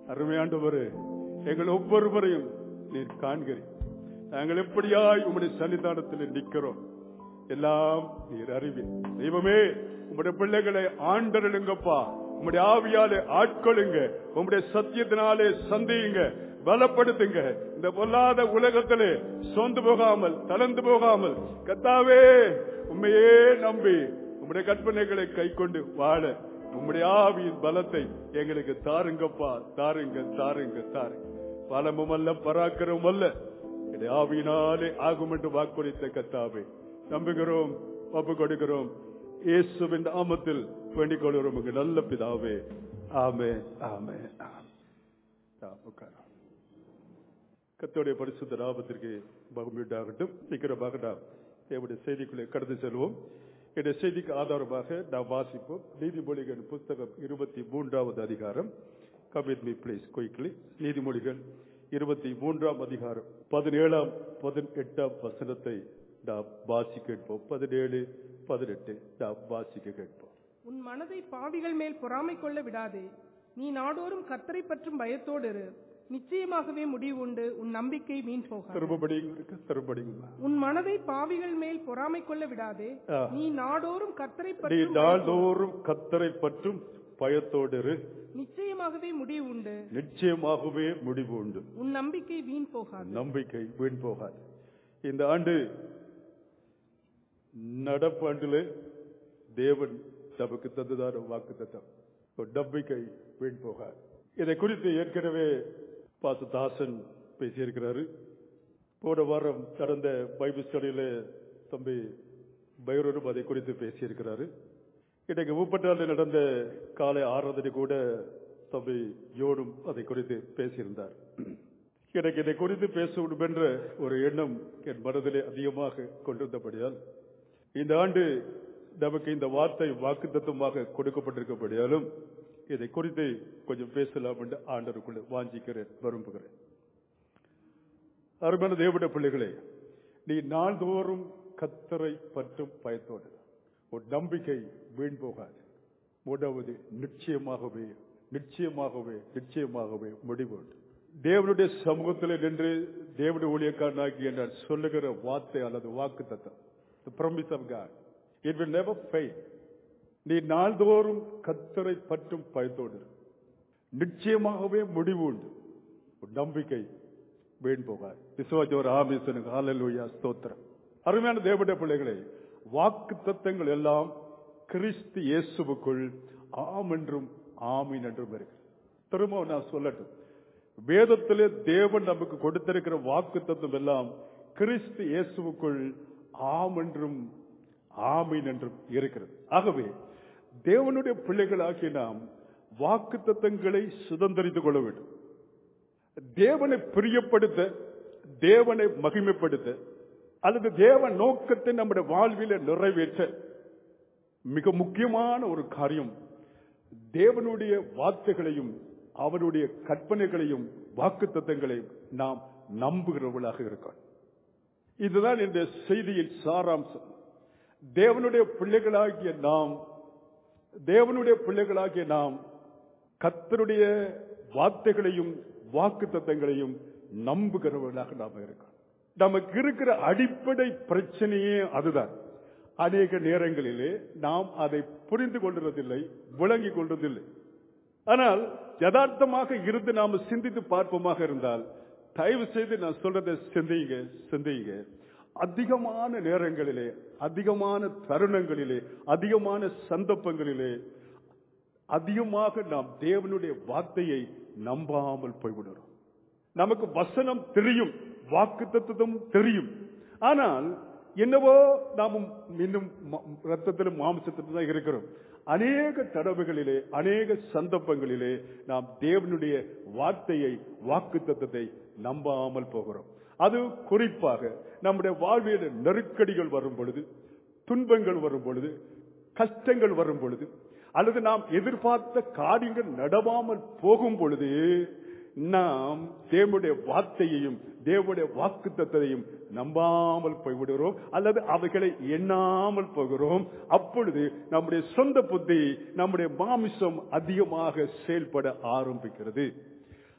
அருமையாண்டவரே எங்கள் ஒவ்வொருவரையும் நீர் காண்கிறீர் நாங்கள் எப்படியாய் உம்முடைய சன்னிதானத்தில் நிற்கிறோம் எல்லாம் நீர் அறிவீர் தெய்வமே உம்முடைய பிள்ளைகளை ஆண்டருளுங்கப்பா உம்முடைய ஆவியாலே ஆட்கொள்ளுங்க உம்முடைய சத்தியத்தினாலே சந்தியுங்க பலப்படுத்துங்க இந்த பொல்லாத உலகத்திலே சொந்து போகாமல் தளர்ந்து போகாமல் கத்தாவே உண்மையே நம்பி உம்முடைய கற்பனைகளை கை கொண்டு வாழ உம்முடைய ஆவியின் பலத்தை எங்களுக்கு தாருங்கப்பா தாருங்க தாருங்க தாருங்க பலமும் அல்ல பராக்கிரமும் அல்ல என்னுடைய ஆவியினாலே ஆகும் என்று வாக்குறுத்த கத்தாவே நம்புகிறோம் ஒப்பு கொடுக்கிறோம் இயேசுவின் நாமத்தில் வேண்டிக் கொள்கிறோம் உங்க நல்ல பிதாவே ஆமே ஆமே ஆமே. ஆ, உட்காரு. கர்த்தருடைய பரிசுத்த நாமத்திற்கு பகுமீட்டாகட்டும் சீக்கிரமாக நாம் என்னுடைய செய்திக்குள்ளே கடந்து செல்வோம் என்னுடைய செய்திக்கு ஆதாரமாக நாம் வாசிப்போம் நீதிமொழிகள் புஸ்தகம் இருபத்தி மூன்றாவது அதிகாரம் கமிட் மீ பிளீஸ் குயிக்லி நீதிமொழிகள் இருபத்தி மூன்றாம் அதிகாரம் பதினேழாம் பதினெட்டாம் வசனத்தை நாம் வாசி கேட்போம் பதினேழு பதினெட்டு நாம் வாசிக்க கேட்போம் உன் மனதை பாவிகள் மேல் பொறாமை கொள்ள விடாதே நீ நாடோறும் கர்த்தரை பற்றும் பயத்தோடு இரு நிச்சயமாகவே முடிவு உண்டு உன் நம்பிக்கை வீண் போகாது திரும்படியும் இருக்கு திரும்படியும் உன் மனதை பாவிகள் மேல் பொறாமை கொள்ள விடாதே ஆ. நீ நாடோறும் கர்த்தரை நீ பற்றும் பயத்தோடு- நாள்தோறும் கத்தரை பற்றும் பயத்தோடு இரு. நிச்சயமாகவே முடிவு உண்டு நிச்சயமாகவே முடிவு உண்டு உன் நம்பிக்கை வீண் போகாது நம்பிக்கை வீண் போகாது இந்த ஆண்டு நடப்பாண்டிலே தேவன் நமக்கு தந்ததான வாக்கு தத்தம் நம்பிக்கை வீண் போகாது இதை குறித்து ஏற்கனவே பாச தாசன் பேசியிருக்கிறாரு போன வாரம் கடந்த பைபிள் ஸ்டடியில தம்பி பைரவரும் அதை குறித்து பேசியிருக்கிறாரு இன்றைக்கு முப்பட்டாண்டில் நடந்த காலை ஆராதனை கூட தம்பி யோடும் அதை குறித்து பேசியிருந்தார் எனக்கு இதை குறித்து பேச வேண்டும் என்ற ஒரு எண்ணம் என் மனதிலே அதிகமாக கொண்டிருந்தபடியால் இந்த ஆண்டு நமக்கு இந்த வார்த்தை வாக்குத்தத்தமாக கொடுக்கப்பட்டிருக்கபடியாலும் இதை குறித்து கொஞ்சம் பேசலாம் என்று ஆண்டருக்குள்ள வாஞ்சிக்கிறேன் விரும்புகிறேன் அருமையான தேவட பிள்ளைகளே நீ நாள்தோறும் கத்தரை பற்றும் பயத்தோடு ஒரு நம்பிக்கை வீண் போகாது மூன்றாவது நிச்சயமாகவே நிச்சயமாகவே நிச்சயமாகவே முடிவு உண்டு. தேவனுடைய சமூகத்தில் நின்று தேவனுடைய ஊழியக்காரனாகி நான் சொல்லுகிற வார்த்தை அல்லது வாக்கு தத்தம் the promise of God it will never fail நீ நாள்தோறும் கத்தரை பற்றும் பயத்தோடு இரு. நிச்சயமாகவே முடிவு உண்டு ஒரு நம்பிக்கை வீண் போகாது விசுவாஜோர் ஆமீசனுக்கு ஹalleluya ஸ்தோத்திரம் அருமையான தேவனுடைய பிள்ளைகளே வாக்கு தத்தங்கள் எல்லாம் கிறிஸ்து இயேசுவுக்குள் ஆம் என்றும் ஆமீன் என்றும் இருக்கு திரும்ப நான் சொல்லட்டும் வேதத்திலே தேவன் நமக்கு கொடுத்திருக்கிற வாக்கு தத்துவம் எல்லாம் கிறிஸ்து இயேசுவுக்குள் ஆம் என்றும் ஆமீன் என்றும் இருக்கிறது ஆகவே தேவனுடைய பிள்ளைகளாகிய நாம் வாக்கு தத்தங்களை சுதந்திரித்துக் கொள்ள வேண்டும் தேவனை பிரியப்படுத்த தேவனை மகிமைப்படுத்த அல்லது தேவ நோக்கத்தை நம்முடைய வாழ்வில நிறைவேற்ற மிக முக்கியமான ஒரு காரியம் தேவனுடைய வார்த்தைகளையும் அவருடைய கற்பனைகளையும் வாக்கு தத்தங்களையும் நாம் நம்புகிறவர்களாக இருக்கோம் இதுதான் இந்த செய்தியின் சாராம்சம் தேவனுடைய பிள்ளைகளாகிய நாம் தேவனுடைய பிள்ளைகளாகிய நாம் கர்த்தருடைய வார்த்தைகளையும் வாக்கு தத்தங்களையும் நம்புகிறவர்களாக நாம் இருக்கோம் நமக்கு இருக்கிற அடிப்படை பிரச்சனையே அதுதான் அநேக நேரங்களிலே நாம் அதை புரிந்து கொள்வதில்லை விளங்கிக் கொள்வதில்லை ஆனால் யதார்த்தமாக இருந்து நாம சிந்தித்து பார்ப்போமாக இருந்தால் தயவு செய்து நான் சொல்றதை சிந்திங்க சிந்திங்க அதிகமான நேரங்களிலே அதிகமான தருணங்களிலே அதிகமான சந்தர்ப்பங்களிலே அதிகமாக நாம் தேவனுடைய வார்த்தையை நம்பாமல் போய்விடுறோம் நமக்கு வசனம் தெரியும் வாக்கு தத்துவம் தெரியும் ஆனால் என்னவோ நாமும் இன்னும் ம- ரத்தத்திலும் மாம்சத்திலும் தான் இருக்கிறோம் அநேக தடவைகளிலே அநேக சந்தர்ப்பங்களிலே நாம் தேவனுடைய வார்த்தையை வாக்கு தத்துவத்தை நம்பாமல் போகிறோம் அது குறிப்பாக நம்முடைய வாழ்வியல் நெருக்கடிகள் வரும் பொழுது துன்பங்கள் வரும் பொழுது கஷ்டங்கள் வரும் பொழுது அல்லது நாம் எதிர்பார்த்த காரியங்கள் நடவாமல் போகும் பொழுது நாம் தேவனுடைய வார்த்தையையும் தேவனுடைய வாக்கு தத்தையும் நம்பாமல் போய்விடுகிறோம் அல்லது அவைகளை எண்ணாமல் போகிறோம் அப்பொழுது நம்முடைய சொந்த புத்தி நம்முடைய மாமிசம் அதிகமாக செயல்பட ஆரம்பிக்கிறது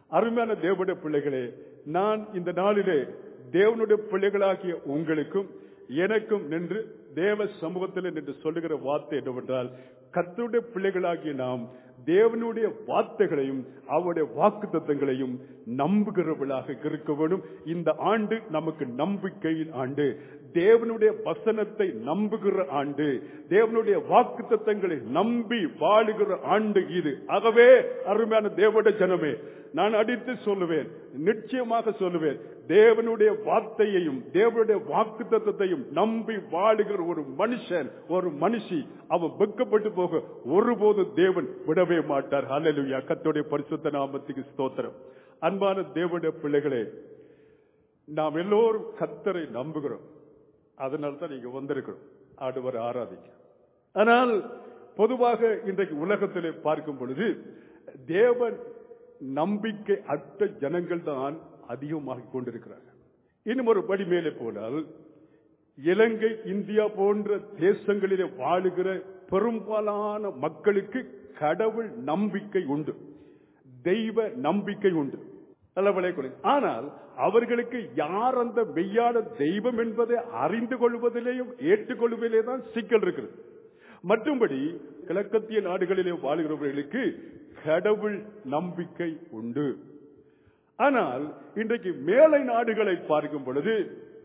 அருமையான தேவனுடைய பிள்ளைகளே நான் இந்த நாளிலே தேவனுடைய பிள்ளைகளாகிய உங்களுக்கும் எனக்கும் நின்று தேவ சமூகத்தில் நின்று சொல்லுகிற வார்த்தை என்னவென்றால் கர்த்தருடைய பிள்ளைகளாகிய நாம் தேவனுடைய வார்த்தைகளையும் அவருடைய வாக்கு தத்தங்களையும் நம்புகிறவர்களாக இருக்க வேண்டும் இந்த ஆண்டு நமக்கு நம்பிக்கையின் ஆண்டு தேவனுடைய வசனத்தை நம்புகிற ஆண்டு தேவனுடைய வாக்கு தத்தங்களை நம்பி வாழுகிற ஆண்டு இது ஆகவே அருமையான தேவனுடைய ஜனமே நான் அடித்து சொல்லுவேன் நிச்சயமாக சொல்லுவேன் தேவனுடைய வார்த்தையையும் தேவனுடைய வாக்கு தத்துவத்தையும் நம்பி வாழுகிற ஒரு மனுஷன் ஒரு மனுஷி அவன் வெக்கப்பட்டு போக ஒருபோது தேவன் விடவே மாட்டார் ஹalleluya கர்த்தருடைய பரிசுத்த நாமத்துக்கு ஸ்தோத்திரம் அன்பான தேவனுடைய பிள்ளைகளே நாம் எல்லோரும் கத்தரை நம்புகிறோம் அதனால தான் நீங்க வந்திருக்கிறோம் ஆண்டவர் ஆராதிக்க ஆனால் பொதுவாக இன்றைக்கு உலகத்திலே பார்க்கும் பொழுது தேவன் நம்பிக்கை அற்ற ஜனங்கள் தான் அதிகமாக கொண்டிருக்கிறார்கள் இன்னும் ஒரு படி மேலே போனால் இலங்கை இந்தியா போன்ற தேசங்களிலே வாழுகிற பெரும்பாலான மக்களுக்கு கடவுள் நம்பிக்கை உண்டு தெய்வ நம்பிக்கை உண்டு நல்லவளை கொடு ஆனால் அவர்களுக்கு யார் அந்த மெய்யான தெய்வம் என்பதை அறிந்து கொள்வதிலேயும் ஏற்றுக்கொள்வதிலே தான் சிக்கல் இருக்கிறது மற்றும்படி கிழக்கத்திய நாடுகளிலே வாழுகிறவர்களுக்கு கடவுள் நம்பிக்கை உண்டு ஆனால் இன்றைக்கு மேலை நாடுகளை பார்க்கும் பொழுது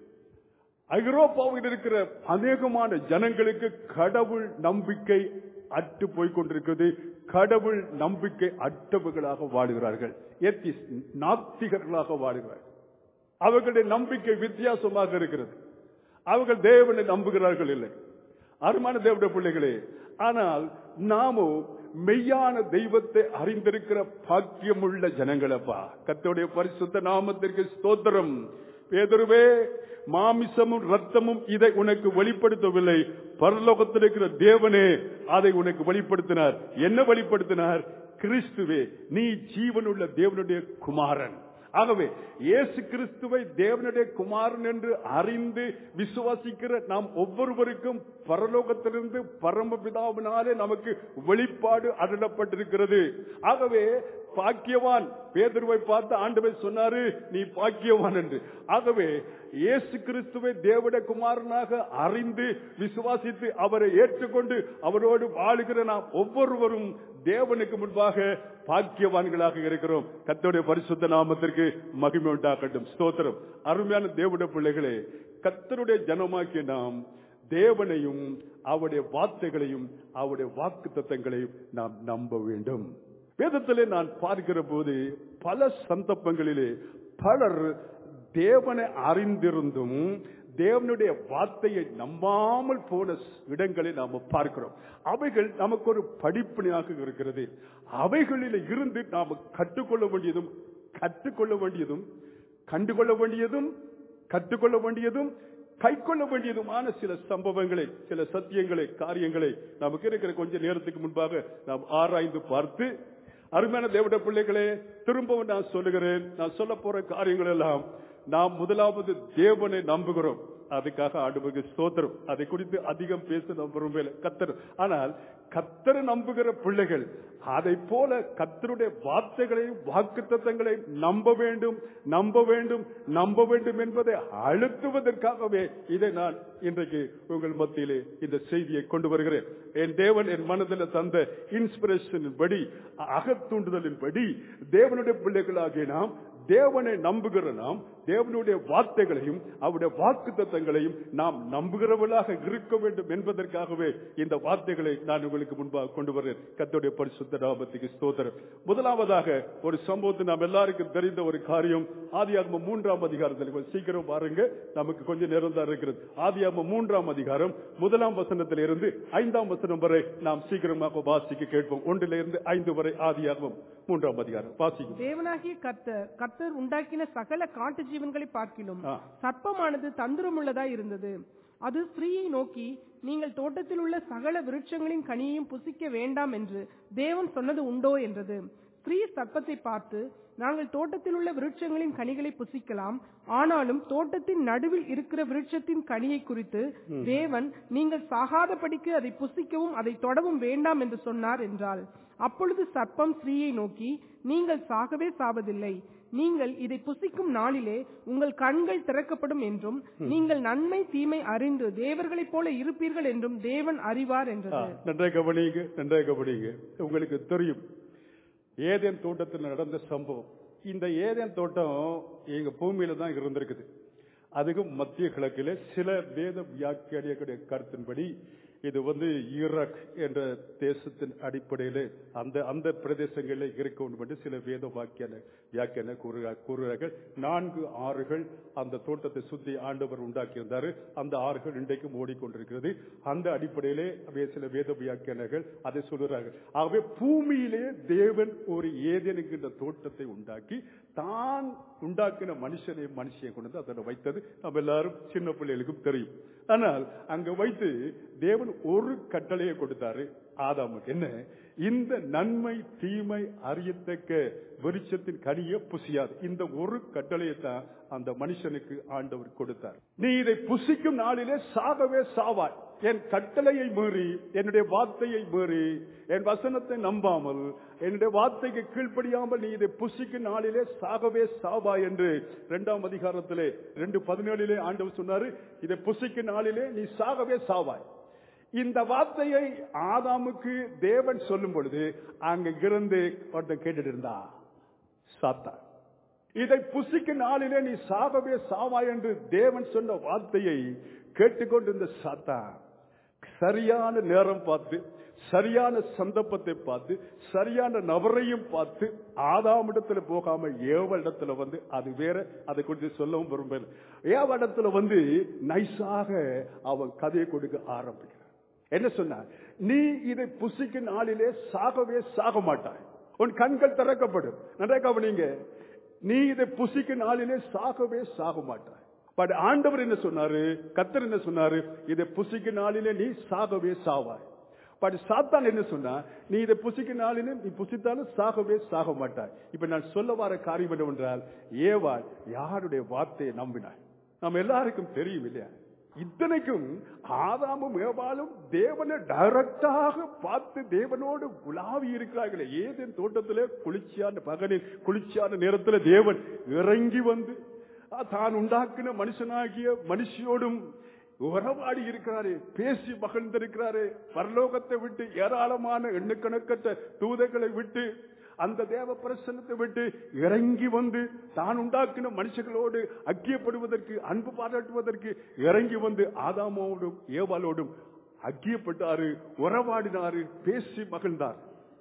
ஐரோப்பாவில் இருக்கிற அநேகமான ஜனங்களுக்கு கடவுள் நம்பிக்கை அற்று போய்கொண்டிருக்கிறது கடவுள் நம்பிக்கை அற்றவர்களாக வாழுகிறார்கள் ஏத்திஸ் நாத்திகர்களாக வாழுகிறார்கள் அவர்களுடைய நம்பிக்கை வித்தியாசமாக இருக்கிறது அவர்கள் தேவனை நம்புகிறார்கள் இல்லை அருமான தேவனுடைய பிள்ளைகளே ஆனால் நாமோ மெய்யான தெய்வத்தை அறிந்திருக்கிற பாக்கியமுள்ள ஜனங்களப்பா கத்தோடைய பரிசுத்த நாமத்திற்கு ஸ்தோத்திரம் பேதருவே மாமிசமும் ரத்தமும் இதை உனக்கு வெளிப்படுத்தவில்லை பரலோகத்தில் இருக்கிற தேவனே அதை உனக்கு வெளிப்படுத்தினார் என்ன வெளிப்படுத்தினார் கிறிஸ்துவே நீ ஜீவனுள்ள தேவனுடைய குமாரன் ஆகவே இயேசு கிறிஸ்துவை தேவனுடைய குமாரன் என்று அறிந்து விசுவாசிக்கிற நாம் ஒவ்வொருவருக்கும் பரலோகத்திலிருந்து பரமபிதாவினாலே நமக்கு வெளிப்பாடு அருளப்பட்டிருக்கிறது ஆகவே பாக்கியவான் பேதருவை பார்த்து ஆண்டவர் சொன்னாரு நீ பாக்கியவான் என்று ஆகவே இயேசு கிறிஸ்துவை தேவனுடைய குமாரனாக அறிந்து விசுவாசித்து அவரை ஏற்றுக்கொண்டு அவரோடு வாழுகிற நாம் ஒவ்வொருவரும் தேவனுக்கு முன்பாக பாக்கியவான்களாக இருக்கிறோம் கத்தோடைய பரிசுத்த நாமத்திற்கு மகிமை உண்டாக்கட்டும் ஸ்தோத்திரம் அருமையான தேவனுடைய பிள்ளைகளே கத்தருடைய ஜனமாக்கிய நாம் தேவனையும் அவருடைய வார்த்தைகளையும் அவருடைய வாக்கு தத்தங்களையும் நாம் நம்ப வேண்டும் வேதத்திலே நான் பார்க்கிற போது பல சந்தர்ப்பங்களிலே பலர் தேவனை அறிந்திருந்தும் தேவனுடைய வார்த்தையை நம்பாமல் போன இடங்களை நாம பார்க்கிறோம் அவைகள் நமக்கு ஒரு படிப்பினையாக இருக்கிறது அவைகளில் இருந்து நாம கற்றுக்கொள்ள வேண்டியதும் கற்றுக்கொள்ள வேண்டியதும் கண்டுகொள்ள வேண்டியதும் கற்றுக்கொள்ள வேண்டியதும் கைக்கொள்ள வேண்டியதுமான சில சம்பவங்களை சில சத்தியங்களை காரியங்களை நமக்கு இருக்கிற கொஞ்ச நேரத்துக்கு முன்பாக நாம் ஆராய்ந்து பார்த்து அருமையான தேவட பிள்ளைகளே திரும்பவும் நான் சொல்லுகிறேன் நான் சொல்ல போற காரியங்கள் எல்லாம் நாம் முதலாவது தேவனை நம்புகிறோம் அதுக்காக ஆண்டுபகு ஸ்தோத்திரம் அதை குறித்து அதிகம் பேச நம்ம விரும்பல கத்தர் ஆனால் கத்தரை நம்புகிற பிள்ளைகள் அதை போல கத்தருடைய வார்த்தைகளையும் வாக்கு நம்ப வேண்டும் நம்ப வேண்டும் நம்ப வேண்டும் என்பதை அழுத்துவதற்காகவே இதை நான் இன்றைக்கு உங்கள் மத்தியிலே இந்த செய்தியை கொண்டு வருகிறேன் என் தேவன் என் மனதில் தந்த இன்ஸ்பிரேஷனின் படி அகத்தூண்டுதலின் படி தேவனுடைய பிள்ளைகளாகிய நாம் தேவனை நம்புகிற நாம் தேவனுடைய வார்த்தைகளையும் அவருடைய வாக்கு தத்தங்களையும் நாம் நம்புகிறவர்களாக இருக்க வேண்டும் என்பதற்காகவே இந்த வார்த்தைகளை நான் உங்களுக்கு முன்பாக கொண்டு வருகிறேன் கத்தோடைய பரிசுத்த நாமத்துக்கு ஸ்தோத்திரம் முதலாவதாக ஒரு சம்பவத்தை நாம் எல்லாருக்கும் தெரிந்த ஒரு காரியம் ஆதியாகம மூன்றாம் அதிகாரத்தில் கொஞ்சம் சீக்கிரம் பாருங்க நமக்கு கொஞ்சம் நேரம் தான் இருக்கிறது ஆதியாகம மூன்றாம் அதிகாரம் முதலாம் வசனத்தில் இருந்து ஐந்தாம் வசனம் வரை நாம் சீக்கிரமாக வாசிக்க கேட்போம் ஒன்றிலிருந்து ஐந்து வரை ஆதியாகமம் மூன்றாம் அதிகாரம் வாசிக்கும் தேவனாகிய கர்த்தர் கர்த்தர் உண்டாக்கின சகல காட்டு ஜீவன்களை பார்க்கிலும் ஆ. சர்ப்பமானது தந்திரமுள்ளதாய் இருந்தது அது ஸ்திரீயை நோக்கி நீங்கள் தோட்டத்தில் உள்ள சகல விருட்சங்களின் கனியையும் புசிக்க வேண்டாம் என்று தேவன் சொன்னது உண்டோ என்றது ஸ்திரீ சர்ப்பத்தை பார்த்து நாங்கள் தோட்டத்தில் உள்ள விருட்சங்களின் கனிகளை புசிக்கலாம் ஆனாலும் தோட்டத்தின் நடுவில் இருக்கிற விருட்சத்தின் கனியை குறித்து தேவன் நீங்கள் சாகாதபடிக்கு அதை புசிக்கவும் அதை தொடவும் வேண்டாம் என்று சொன்னார் என்றாள் அப்பொழுது சர்ப்பம் ஸ்திரீயை நோக்கி நீங்கள் சாகவே சாவதில்லை நீங்கள் இதை புசிக்கும் நாளிலே உங்கள் கண்கள் திறக்கப்படும் என்றும் நீங்கள் நன்மை தீமை அறிந்து தேவர்களைப் போல இருப்பீர்கள் என்றும் தேவன் அறிவார் ஆ, என்றது நன்றாக கவனிங்க நன்றாக கவனிங்க உங்களுக்கு தெரியும் ஏதேன் தோட்டத்தில் நடந்த சம்பவம் இந்த ஏதேன் தோட்டம் எங்க பூமியில தான் இருந்திருக்குது அதுக்கும் மத்திய கிழக்கிலே சில வேத வியாக்கியானியர்களுடைய கருத்தின்படி இது வந்து ஈராக் என்ற தேசத்தின் அடிப்படையிலே அந்த அந்த பிரதேசங்களில் இருக்க வேண்டும் என்று சில வேத வாக்கியான வியாக்கியான கூறுகா- கூறுகிறார்கள் நான்கு ஆறுகள் அந்த தோட்டத்தை சுத்தி ஆண்டவர் உண்டாக்கியிருந்தாரு அந்த ஆறுகள் இன்றைக்கும் ஓடிக்கொண்டிருக்கிறது அந்த அடிப்படையிலே வே- சில வேத வியாக்கியானர்கள் அதை சொல்லுகிறார்கள் ஆகவே பூமியிலே தேவன் ஒரு ஏதேன் என்கின்ற தோட்டத்தை உண்டாக்கி தான் உண்டாக்கின மனுஷனை மனுஷியை கொண்டு வந்து அதில் வைத்தது நம்ம எல்லாரும் சின்ன பிள்ளைகளுக்கும் தெரியும் ஆனால் அங்க வைத்து தேவன் ஒரு கட்டளையை கொடுத்தாரு ஆதாமுக்கு என்ன இந்த நன்மை தீமை அறியத்தக்க விருட்சத்தின் கனியை புசியாது இந்த ஒரு கட்டளையை தான் அந்த மனுஷனுக்கு ஆண்டவர் கொடுத்தார் நீ இதை புசிக்கும் நாளிலே சாகவே சாவாய் என் கட்டளையை மீறி என்னுடைய வார்த்தையை மீறி என் வசனத்தை நம்பாமல் என்னுடைய வார்த்தைக்கு கீழ்ப்படியாமல் நீ இதை புசிக்கும் நாளிலே சாகவே சாவா என்று இரண்டாம் அதிகாரத்திலே ரெண்டு பதினேழிலே ஆண்டவர் சொன்னாரு இதை புசிக்கும் நாளிலே நீ சாகவே சாவாய் இந்த வார்த்தையை ஆதாமுக்கு தேவன் சொல்லும் பொழுது அங்க இருந்து ஒருத்தன் கேட்டுட்டு இருந்தா சாத்தா இதை புசிக்கும் நாளிலே நீ சாகவே சாவாய் என்று தேவன் சொன்ன வார்த்தையை கேட்டுக்கொண்டிருந்த சாத்தா சரியான நேரம் பார்த்து சரியான சந்தர்ப்பத்தை பார்த்து சரியான நபரையும் பார்த்து ஆதாமிடத்துல போகாம ஏவலிடத்துல வந்து அது வேற அதை குறித்து சொல்லவும் விரும்பல ஏவலிடத்துல வந்து நைஸாக அவன் கதையை கொடுக்க ஆரம்பிக்கிறான் என்ன சொன்னார் நீ இதை புசிக்கும் நாளிலே சாகவே சாக மாட்டாய் உன் கண்கள் திறக்கப்படும் நன்றாக கவனிங்க நீ இதை புசிக்கும் நாளிலே சாகவே சாக மாட்டாய் பட் ஆண்டவர் என்ன சொன்னாரு கத்தர் என்ன சொன்னாரு இதை புசிக்கும் நாளிலே நீ சாகவே சாவாய் பட் சாத்தான் என்ன சொன்னா நீ இதை புசிக்கும் நாளிலே நீ புசித்தாலும் சாகவே சாக மாட்டாய் இப்ப நான் சொல்ல வர காரியம் என்னவென்றால் ஏவாள் யாருடைய வார்த்தையை நம்பினாய் நம்ம எல்லாருக்கும் தெரியும் இல்லையா இத்தனைக்கும் ஆதாமும் ஏவாளும் தேவனை டைரக்டாக பார்த்து தேவனோடு உலாவி இருக்கிறார்களே ஏதேன் தோட்டத்திலே குளிர்ச்சியான பகலில் குளிர்ச்சியான நேரத்தில் தேவன் இறங்கி வந்து ஆ, தான் உண்டாக்கின மனுஷனாகிய மனுஷியோடும் உறவாடி இருக்கிறாரு பேசி மகிழ்ந்திருக்கிறாரு பரலோகத்தை விட்டு ஏராளமான எண்ணுக்கணக்கற்ற தூதைகளை விட்டு அந்த தேவ பிரசன்னத்தை விட்டு இறங்கி வந்து தான் உண்டாக்கின மனுஷர்களோடு ஐக்கியப்படுவதற்கு அன்பு பாராட்டுவதற்கு இறங்கி வந்து ஆதாமோடும் ஏவாளோடும் ஐக்கியப்பட்டாரு உறவாடினாரு பேசி மகிழ்ந்தார்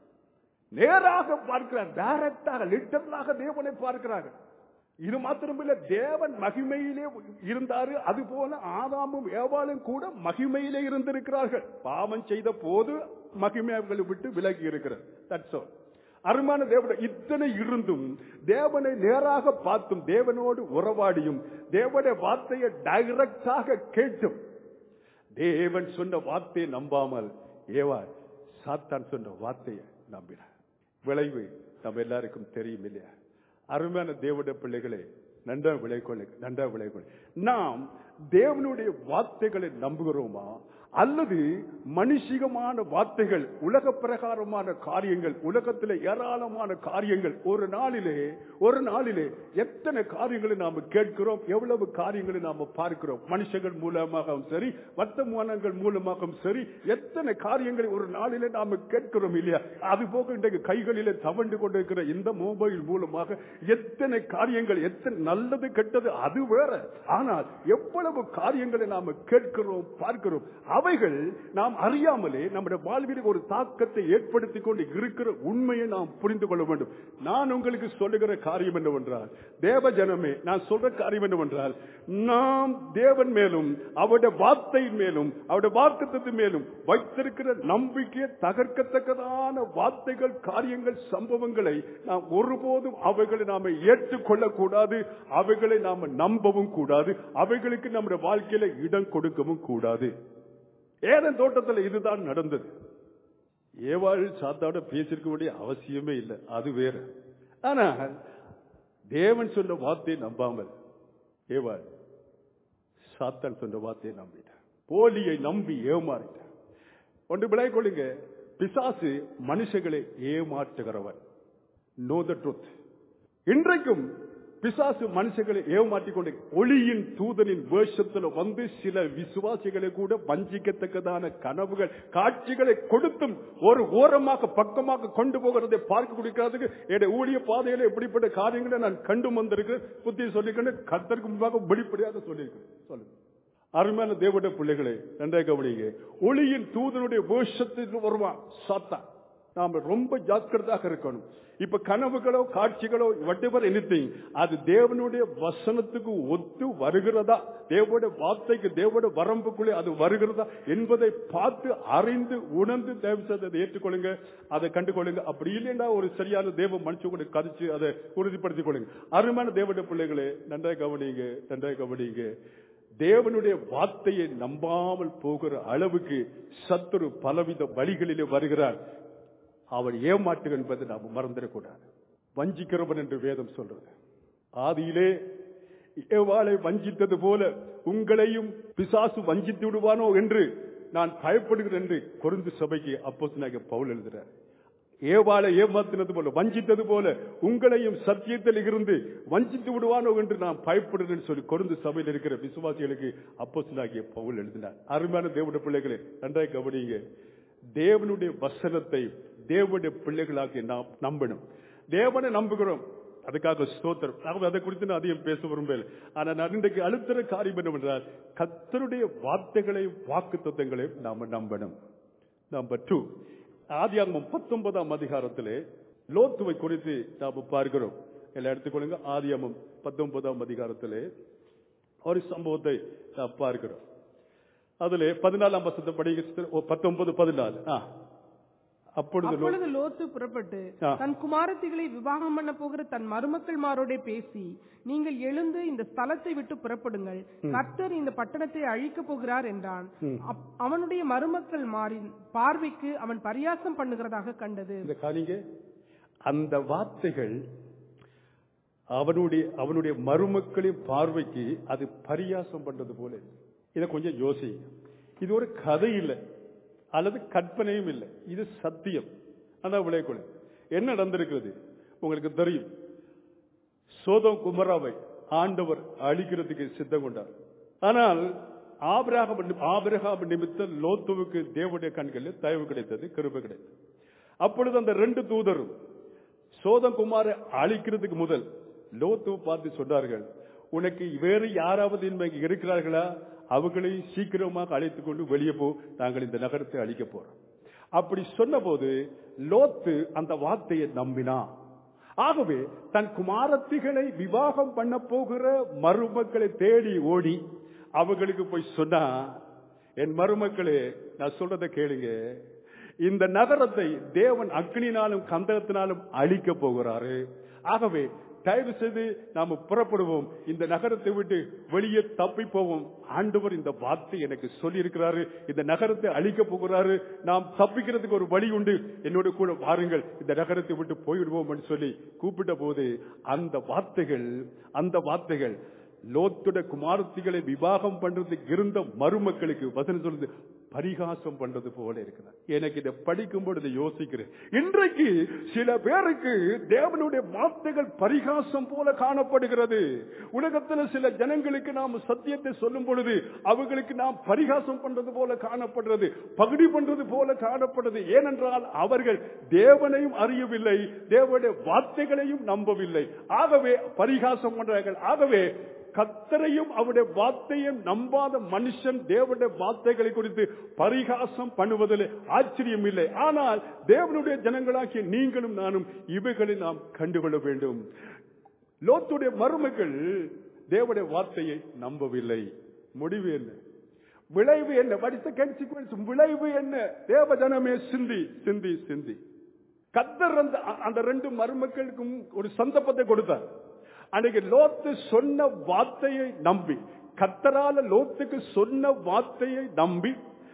நேராக பார்க்கிறார் டைரக்டாக லிட்டரலாக தேவனை பார்க்கிறார்கள் இது மாத்திரமில்ல தேவன் மகிமையிலே இருந்தாரு அது போல ஆதாமும் ஏவாளும் கூட மகிமையிலே இருந்திருக்கிறார்கள் பாவம் செய்த போது மகிமை அவர்களை விட்டு விலகி இருக்கிறது தட்ஸ் ஆல் அருமான தேவன இத்தனை இருந்தும் தேவனை நேராக பார்த்தும் தேவனோடு உறவாடியும் தேவனுடைய வார்த்தையை டைரக்டாக கேட்டும் தேவன் சொன்ன வார்த்தையை நம்பாமல் ஏவா சாத்தான் சொன்ன வார்த்தையை நம்பினார் விளைவு நம்ம எல்லாருக்கும் தெரியும் இல்லையா அருமையான தேவனுடைய பிள்ளைகளே நன்றா விளைகொள்ளு நன்றா விளைகொள்ளு நாம் தேவனுடைய வார்த்தைகளை நம்புகிறோமா அல்லது மனுஷிகமான வார்த்தைகள் உலக பிரகாரமான காரியங்கள் உலகத்தில் ஏராளமான காரியங்கள் ஒரு நாளிலே ஒரு நாளிலே எத்தனை காரியங்களை நாம கேட்கிறோம் எவ்வளவு காரியங்களை நாம பார்க்கிறோம் மனுஷங்கள் மூலமாகவும் சரி வர்த்தமானங்கள் மூலமாகவும் சரி எத்தனை காரியங்களை ஒரு நாளிலே நாம கேட்கிறோம் இல்லையா அது போக இன்றைக்கு கைகளிலே தவண்டு கொண்டிருக்கிற இந்த மொபைல் மூலமாக எத்தனை காரியங்கள் எத்தனை நல்லது கெட்டது அது வேற ஆனால் எவ்வளவு காரியங்களை நாம கேட்கிறோம் பார்க்கிறோம் அவைகள் நாம் அறியாமலே நம்முடைய வாழ்வில் ஒரு தாக்கத்தை ஏற்படுத்திக் கொண்டு இருக்கிற உண்மையை நாம் புரிந்து கொள்ள வேண்டும் நான் உங்களுக்கு சொல்லுகிற காரியம் என்னவென்றால் தேவ ஜனமே நான் சொல்ற காரியம் என்னவென்றால் நாம் தேவன் மேலும் அவருடைய வார்த்தையின் மேலும் அவருடைய வாக்குத்தத்தின் மேலும் வைத்திருக்கிற நம்பிக்கையை தகர்க்கத்தக்கதான வார்த்தைகள் காரியங்கள் சம்பவங்களை நாம் ஒருபோதும் அவைகளை நாம ஏற்றுக்கொள்ள கூடாது அவைகளை நாம நம்பவும் கூடாது அவைகளுக்கு நம்முடைய வாழ்க்கையில இடம் கொடுக்கவும் கூடாது ஏதன் தோட்டத்தில் இதுதான் நடந்தது ஏவாள் சாத்தாட பேசிருக்க வேண்டிய அவசியமே இல்லை அது வேற ஆனால் தேவன் சொன்ன வார்த்தையை நம்பாமல் ஏவாள் சாத்தான் சொன்ன வார்த்தையை நம்பிட்டார் போலியை நம்பி ஏமாறிட்டார் ஒன்று விளை கொள்ளுங்க பிசாசு மனுஷங்களை ஏமாற்றுகிறவன் நோ த ட்ரூத் இன்றைக்கும் பிசாசு மனுஷங்களை ஏமாற்றிக் கொண்டு ஒளியின் தூதனின் வேஷத்தில் வந்து சில விசுவாசிகளை கூட வஞ்சிக்கத்தக்கதான கனவுகள் காட்சிகளை கொடுத்தும் ஒரு ஓரமாக பக்கமாக கொண்டு போகிறதை பார்க்க கொடுக்கிறதுக்கு என்னுடைய ஊழிய பாதையில எப்படிப்பட்ட காரியங்களை நான் கண்டு வந்திருக்கிறேன் புத்தி சொல்லிக்கிறேன் கத்தருக்கு முன்பாக வெளிப்படையாக சொல்லியிருக்கிறேன் சொல்லுங்க அருமையான தேவனுடைய பிள்ளைகளே நன்றாக கவனிங்க ஒளியின் தூதனுடைய வேஷத்தில் வருவான் சாத்தான் நாம ரொம்ப ஜாக்கிரதாக இருக்கணும் இப்ப கனவுகளோ காட்சிகளோ whatever anything அது தேவனுடைய வசனத்துக்கு ஒத்து வருகிறதா தேவனுடைய வார்த்தைக்கு தேவனுடைய வரம்புக்குள்ளே அது வருகிறதா என்பதை பார்த்து அறிந்து உணர்ந்து தயவு செய்து அதை ஏற்றுக்கொள்ளுங்க அதை கண்டுகொள்ளுங்க அப்படி இல்லைன்னா ஒரு சரியான தேவ மனுஷன் கூட கதிச்சு அதை உறுதிப்படுத்திக் கொள்ளுங்க அருமையான தேவனுடைய பிள்ளைகளே நன்றாக கவனிங்க நன்றாக கவனிங்க தேவனுடைய வார்த்தையை நம்பாமல் போகிற அளவுக்கு சத்துரு பலவித வழிகளிலே வருகிறார் அவன் ஏமாட்டு என்பதை நாம் மறந்துடக்கூடாது வஞ்சிக்கிறவன் என்று வேதம் சொல்றது ஆதியிலே ஏவாளை வஞ்சித்தது போல உங்களையும் பிசாசு வஞ்சித்து விடுவானோ என்று நான் பயப்படுகிறேன் என்று கொருந்து சபைக்கு அப்போஸ்தலனாகிய பவுல் எழுதுகிறார் ஏவாளை ஏமாத்தினது போல வஞ்சித்தது போல உங்களையும் சத்தியத்தில் இருந்து வஞ்சித்து விடுவானோ என்று நான் பயப்படுகிறேன் சொல்லி கொருந்து சபையில் இருக்கிற விசுவாசிகளுக்கு அப்போஸ்தலனாகிய பவுல் எழுதினார் அருமையான தேவனுடைய பிள்ளைகளே நன்றாய் கவனிங்க தேவனுடைய வசனத்தை தேவனுடைய பிள்ளைகளாக நாம் நம்பணும் தேவனை நம்புகிறோம் அதுக்காக ஸ்தோத்திரம் ஆகவே அதை குறித்து நான் அதிகம் பேச விரும்பல ஆனா நான் இன்றைக்கு அழுத்துற காரியம் என்னவென்றால் கத்தருடைய வார்த்தைகளை வாக்கு தத்துவங்களையும் நாம நம்பணும் நம்பர் டூ ஆதியாகமம் பத்தொன்பதாம் அதிகாரத்திலே லோத்துவை குறித்து நாம பார்க்கிறோம் எல்லாம் எடுத்துக்கொள்ளுங்க ஆதியாகமம் பத்தொன்பதாம் அதிகாரத்திலே ஒரு சம்பவத்தை நாம் பார்க்கிறோம் அதுல பதினாலாம் வசத்தை படிக்க பத்தொன்பது பதினாலு ஆ. அப்பொழுது லோ- அப்பொழுது லோத்து புறப்பட்டு ஆ. தன் குமாரத்திகளை விவாகம் பண்ண போகிற தன் மருமக்கள் மாரோட பேசி நீங்கள் எழுந்து இந்த ஸ்தலத்தை விட்டு புறப்படுங்கள் கர்த்தர் இந்த பட்டணத்தை அழிக்கப் போகிறார் என்றான் அப்- அவனுடைய மருமக்கள் மாறின் பார்வைக்கு அவன் பரியாசம் பண்ணுகிறதாக கண்டது இந்த காலிங்க அந்த வார்த்தைகள் அவனுடைய அவனுடைய மருமக்களின் பார்வைக்கு அது பரியாசம் பண்றது போல இருக்கு. இதை கொஞ்சம் யோசி இது ஒரு கதை இல்லை அல்லது கற்பனையும் இல்லை இது சத்தியம் அதான் விளையக்குழு என்ன நடந்திருக்கிறது உங்களுக்கு தெரியும் சோதம் குமராவை ஆண்டவர் அழிக்கிறதுக்கு சித்தம் கொண்டார் ஆனால் ஆபிரகாம் ஆபிரகாம் நிமித்தம் லோத்துவுக்கு தேவனுடைய கண்களில் தயவு கிடைத்தது கிருபை கிடைத்தது அப்பொழுது அந்த ரெண்டு தூதரும் சோதம் குமாரை அழிக்கிறதுக்கு முதல் லோத்து பார்த்து சொன்னார்கள் உனக்கு வேறு யாராவது இன்மைக்கு இருக்கிறார்களா அவர்களை சீக்கிரமாக அழைத்துக் கொண்டு வெளியே போ நாங்கள் இந்த நகரத்தை அழிக்க போறோம் அப்படி சொன்னபோது லோத்து அந்த வார்த்தையை நம்பினான் ஆகவே தன் குமாரத்திகளை விவாகம் பண்ண போகிற மருமக்களை தேடி ஓடி அவங்களுக்கு போய் சொன்னா என் மருமக்களே நான் சொல்றதை கேளுங்க இந்த நகரத்தை தேவன் அக்னினாலும் கந்தகத்தினாலும் அழிக்க போகிறாரு ஆகவே தயவு செய்து நாம புறப்படுவோம் இந்த நகரத்தை விட்டு வெளியே தப்பி போவோம் ஆண்டவர் இந்த வார்த்தை எனக்கு சொல்லி இருக்கிறாரு இந்த நகரத்தை அழிக்க போகிறாரு நாம் தப்பிக்கிறதுக்கு ஒரு வழி உண்டு என்னோட கூட வாருங்கள் இந்த நகரத்தை விட்டு போய்விடுவோம் என்று சொல்லி கூப்பிட்ட போது அந்த வார்த்தைகள் அந்த வார்த்தைகள் லோத்துட குமாரத்திகளை விவாகம் பண்றதுக்கு இருந்த மருமக்களுக்கு வசனம் சொல்லுது பரிகாசம் பண்றது போல இருக்கிறார் எனக்கு இதை படிக்கும் பொழுது யோசிக்கிறேன் இன்றைக்கு சில பேருக்கு தேவனுடைய வார்த்தைகள் பரிகாசம் போல காணப்படுகிறது உலகத்துல சில ஜனங்களுக்கு நாம் சத்தியத்தை சொல்லும் பொழுது அவர்களுக்கு நாம் பரிகாசம் பண்றது போல காணப்படுறது பகுடி பண்றது போல காணப்படுறது ஏனென்றால் அவர்கள் தேவனையும் அறியவில்லை தேவனுடைய வார்த்தைகளையும் நம்பவில்லை ஆகவே பரிகாசம் பண்றார்கள் ஆகவே கத்தரையும் அவருடைய வார்த்தையும் நம்பாத மனுஷன் தேவனுடைய வார்த்தைகளை குறித்து பரிகாசம் பண்ணுவதில் ஆச்சரியம் இல்லை ஆனால் தேவனுடைய ஜனங்களாகிய நீங்களும் நானும் இவைகளை நாம் கண்டுகொள்ள வேண்டும் லோத்துடைய மருமகள் தேவனுடைய வார்த்தையை நம்பவில்லை முடிவு என்ன விளைவு என்ன படித்த consequence விளைவு என்ன தேவ ஜனமே சிந்தி சிந்தி சிந்தி கத்தர் அந்த அந்த ரெண்டு மருமக்களுக்கும் ஒரு சந்தர்ப்பத்தை கொடுத்தார் அன்னைக்கு லோத்து சொன்ன வார்த்தையை நம்பி கத்தரால லோத்துக்கு சொன்ன வார்த்தையை நம்பி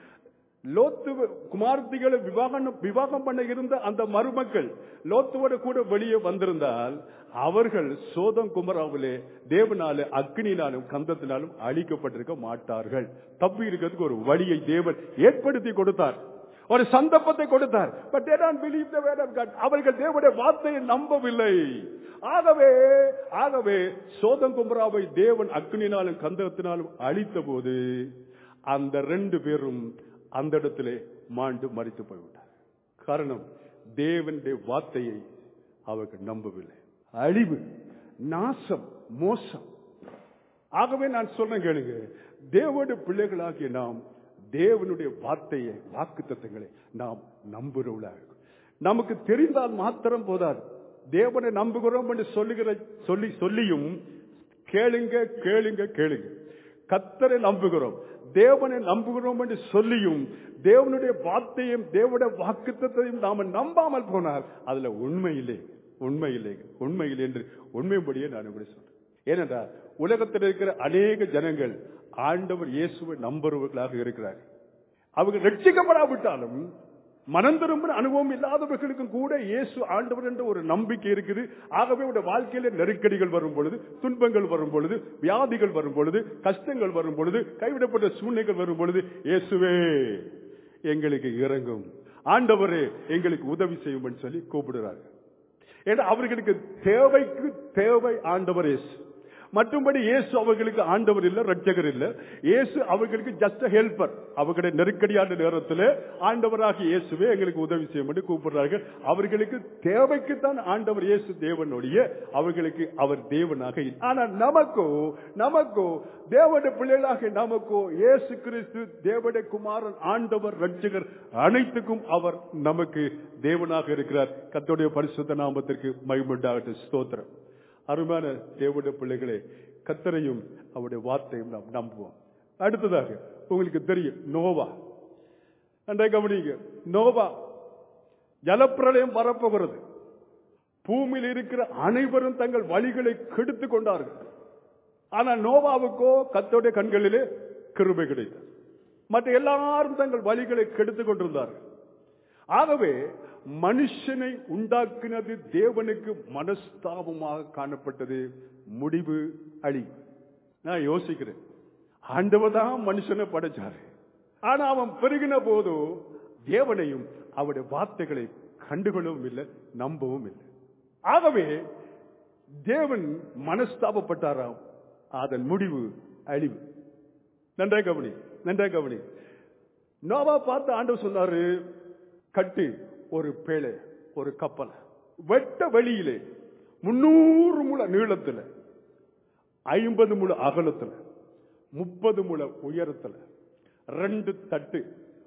லோத்து குமார்த்திகளை விவாகம் விவாகம் பண்ண இருந்த அந்த மருமக்கள் லோத்துவோட கூட வெளியே வந்திருந்தால் அவர்கள் சோதம் குமராவிலே தேவனால அக்னினாலும் கந்தத்தினாலும் அழிக்கப்பட்டிருக்க மாட்டார்கள் தப்பி இருக்கிறதுக்கு ஒரு வழியை தேவன் ஏற்படுத்தி கொடுத்தார் ஒரு சந்தர்ப்பத்தை கொடுத்தார் but they don't believe the word of God அவர்கள் தேவனுடைய வார்த்தையை நம்பவில்லை ஆகவே ஆகவே சோதம் கும்பராவை தேவன் அக்னினாலும் கந்தகத்தினாலும் அழித்த போது அந்த ரெண்டு பேரும் அந்த இடத்திலே மாண்டு மறித்து போய்விட்டார் காரணம் தேவனுடைய வார்த்தையை அவர்கள் நம்பவில்லை அழிவு நாசம் மோசம் ஆகவே நான் சொல்றேன் கேளுங்க தேவனுடைய பிள்ளைகளாகிய நாம் தேவனுடைய வார்த்தையை வாக்கு தத்தங்களை நாம் நம்புகிறவர்களாக இருக்கோம். நமக்கு தெரிந்தால் மாத்திரம் போதாது தேவனை நம்புகிறோம் என்று சொல்லுகிற சொல்லி சொல்லியும் கேளுங்க கேளுங்க கேளுங்க கத்தரை நம்புகிறோம் தேவனை நம்புகிறோம் என்று சொல்லியும் தேவனுடைய வார்த்தையும் தேவனுடைய வாக்குத்தத்தையும் நாம நம்பாமல் போனால் அதுல உண்மை இல்லை உண்மை இல்லை உண்மை இல்லை என்று உண்மைப்படியே நான் இப்படி சொல்றேன் ஏனென்றால் உலகத்தில் இருக்கிற அநேக ஜனங்கள் ஆண்டவர் இயேசுவை நம்புறவர்களாக இருக்கிறார்கள் அவங்க ரட்சிக்கப்படாவிட்டாலும் மனம் திரும்பின அனுபவம் இல்லாதவர்களுக்கும் கூட இயேசு ஆண்டவர் என்ற ஒரு நம்பிக்கை இருக்குது ஆகவே உடைய வாழ்க்கையில நெருக்கடிகள் வரும் பொழுது துன்பங்கள் வரும் பொழுது வியாதிகள் வரும் பொழுது கஷ்டங்கள் வரும் பொழுது கைவிடப்பட்ட சூழ்நிலைகள் வரும் பொழுது இயேசுவே எங்களுக்கு இறங்கும் ஆண்டவரே எங்களுக்கு உதவி செய்யும் சொல்லி கூப்பிடுறார்கள் ஏன்னா அவர்களுக்கு தேவைக்கு தேவை ஆண்டவர் இயேசு மற்றும்படி இயேசு அவர்களுக்கு ஆண்டவர் இல்ல ரட்சகர் இல்ல இயேசு அவர்களுக்கு ஜஸ்ட் ஹெல்பர் அவர்களுடைய நெருக்கடியான நேரத்தில் ஆண்டவராக இயேசுவே எங்களுக்கு உதவி செய்யும் என்று கூப்பிடுறார்கள் அவர்களுக்கு தேவைக்குத்தான் ஆண்டவர் இயேசு தேவனுடைய அவர்களுக்கு அவர் தேவனாக இல்லை. ஆனால் நமக்கோ நமக்கோ தேவனுடைய பிள்ளைகளாக நமக்கோ இயேசு கிறிஸ்து தேவனுடைய குமாரன் ஆண்டவர் ரட்சகர் அனைத்துக்கும் அவர் நமக்கு தேவனாக இருக்கிறார் கர்த்தருடைய பரிசுத்த நாமத்திற்கு மகிமுண்டாகட்டும் ஸ்தோத்திரம் அருமையான தேவனுடைய பிள்ளைகளே கத்தரையும் அவருடைய வார்த்தையும் நாம் நம்புவோம் அடுத்ததாக உங்களுக்கு தெரியும் நோவா நன்றாக கவனிங்க நோவா ஜலப்பிரளயம் வரப்போகிறது பூமியில் இருக்கிற அனைவரும் தங்கள் வழிகளை கெடுத்துக் கொண்டார்கள் ஆனால் நோவாவுக்கோ கத்தோடைய கண்களிலே கிருபை கிடைத்தது மற்ற எல்லாரும் தங்கள் வழிகளை கெடுத்துக் கொண்டிருந்தார்கள் ஆகவே மனுஷனை உண்டாக்கினது தேவனுக்கு மனஸ்தாபமாக காணப்பட்டது முடிவு அழி நான் யோசிக்கிறேன் ஆண்டவர் தான் மனுஷனை படைச்சாரு ஆனா அவன் பெருகின போதோ தேவனையும் அவருடைய வார்த்தைகளை கண்டுகொள்ளவும் இல்லை நம்பவும் இல்லை ஆகவே தேவன் மனஸ்தாபப்பட்டாராம் அதன் முடிவு அழிவு நன்றாக கவனி நன்றாக கவனி நோவா பார்த்து ஆண்டவர் சொன்னாரு கட்டு ஒரு பேழை ஒரு கப்பல் வெட்ட வெளியிலே முன்னூறு முழ நீளத்துல ஐம்பது முழ அகலத்துல முப்பது முழ உயரத்துல ரெண்டு தட்டு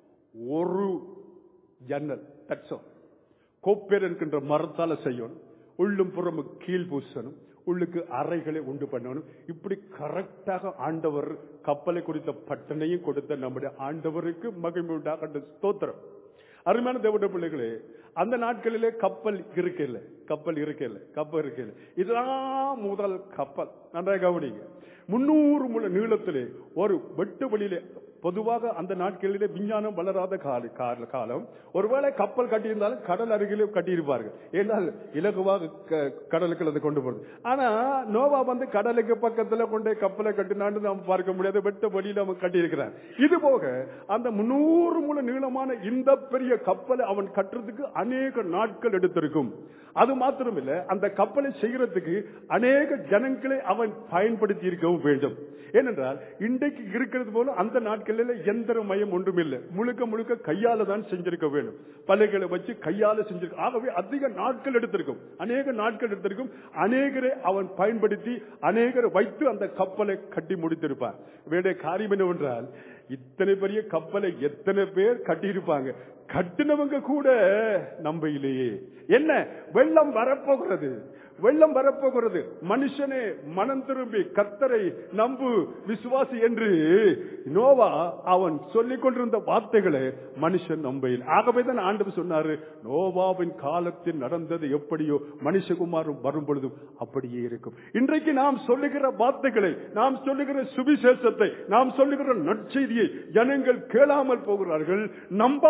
ஒரு ஜன்னல் தட்சம் கோப்பேர் என்கின்ற மரத்தால செய்யணும் உள்ளும் புறமும் கீழ் பூசணும் உள்ளுக்கு அறைகளை உண்டு பண்ணணும் இப்படி கரெக்டாக ஆண்டவர் கப்பலை குறித்த பட்டனையும் கொடுத்த நம்முடைய ஆண்டவருக்கு மகிமை உண்டாக ஸ்தோத்திரம் அருமையான தேவட பிள்ளைகளே அந்த நாட்களிலே கப்பல் இருக்கல கப்பல் இருக்கல கப்பல் இருக்கல இதுதான் முதல் கப்பல் நன்றாக கவனிங்க முன்னூறு முழ நீளத்திலே ஒரு வெட்டு வழியிலே பொதுவாக அந்த நாட்களிலே விஞ்ஞானம் வளராத கால கால- காலம் ஒருவேளை கப்பல் கட்டியிருந்தாலும் கடல் அருகிலே கட்டியிருப்பார்கள் ஏனால் இலகுவாக க- கடலுக்கு அதை கொண்டு போறது ஆனா நோவா வந்து கடலுக்கு பக்கத்துல கொண்டு போய் கப்பலை கட்டினான்னு நாம் பார்க்க முடியாது வெட்ட வழியில அவன் கட்டியிருக்கிறான் இது போக அந்த முன்னூறு முழ நீளமான இந்த பெரிய கப்பலை அவன் கட்டுறதுக்கு அநேக நாட்கள் எடுத்திருக்கும் அது மாத்திரமில்ல அந்த கப்பலை செய்யறதுக்கு அநேக ஜனங்களை அவன் பயன்படுத்தி இருக்கவும் வேண்டும் ஏனென்றால் இன்றைக்கு இருக்கிறது போல அந்த நாட்களில் எந்திர மயம் ஒன்றும் இல்லை முழுக்க முழுக்க கையால தான் செஞ்சிருக்க வேண்டும் பலகைகளை வச்சு கையால செஞ்சிருக்க ஆகவே அதிக நாட்கள் எடுத்திருக்கும் அநேக நாட்கள் எடுத்திருக்கும் அநேகரை அவன் பயன்படுத்தி அநேகரை வைத்து அந்த கப்பலை கட்டி முடித்திருப்பான் வேண்டிய காரியம் என்னவென்றால் இத்தனை பெரிய கப்பலை எத்தனை பேர் கட்டியிருப்பாங்க கட்டினவங்க கூட நம்பையிலேயே என்ன வெள்ளம் வரப்போகிறது வெள்ளம் வரப்போகிறது மனுஷனே மனம் திரும்பி கர்த்தரை நம்பு விசுவாசி என்று நோவா அவன் சொல்லிக் கொண்டிருந்த வார்த்தைகளை மனுஷன் நம்பையில் ஆகவே தான் ஆண்டவர் சொன்னாரு நோவாவின் காலத்தில் நடந்தது எப்படியோ மனுஷகுமாரும் வரும் பொழுதும் அப்படியே இருக்கும் இன்றைக்கு நாம் சொல்லுகிற வார்த்தைகளை நாம் சொல்லுகிற சுவிசேஷத்தை நாம் சொல்லுகிற நற்செய்தியை ஜனங்கள் கேளாமல் போகிறார்கள் நம்பாமல் போகிறார்கள்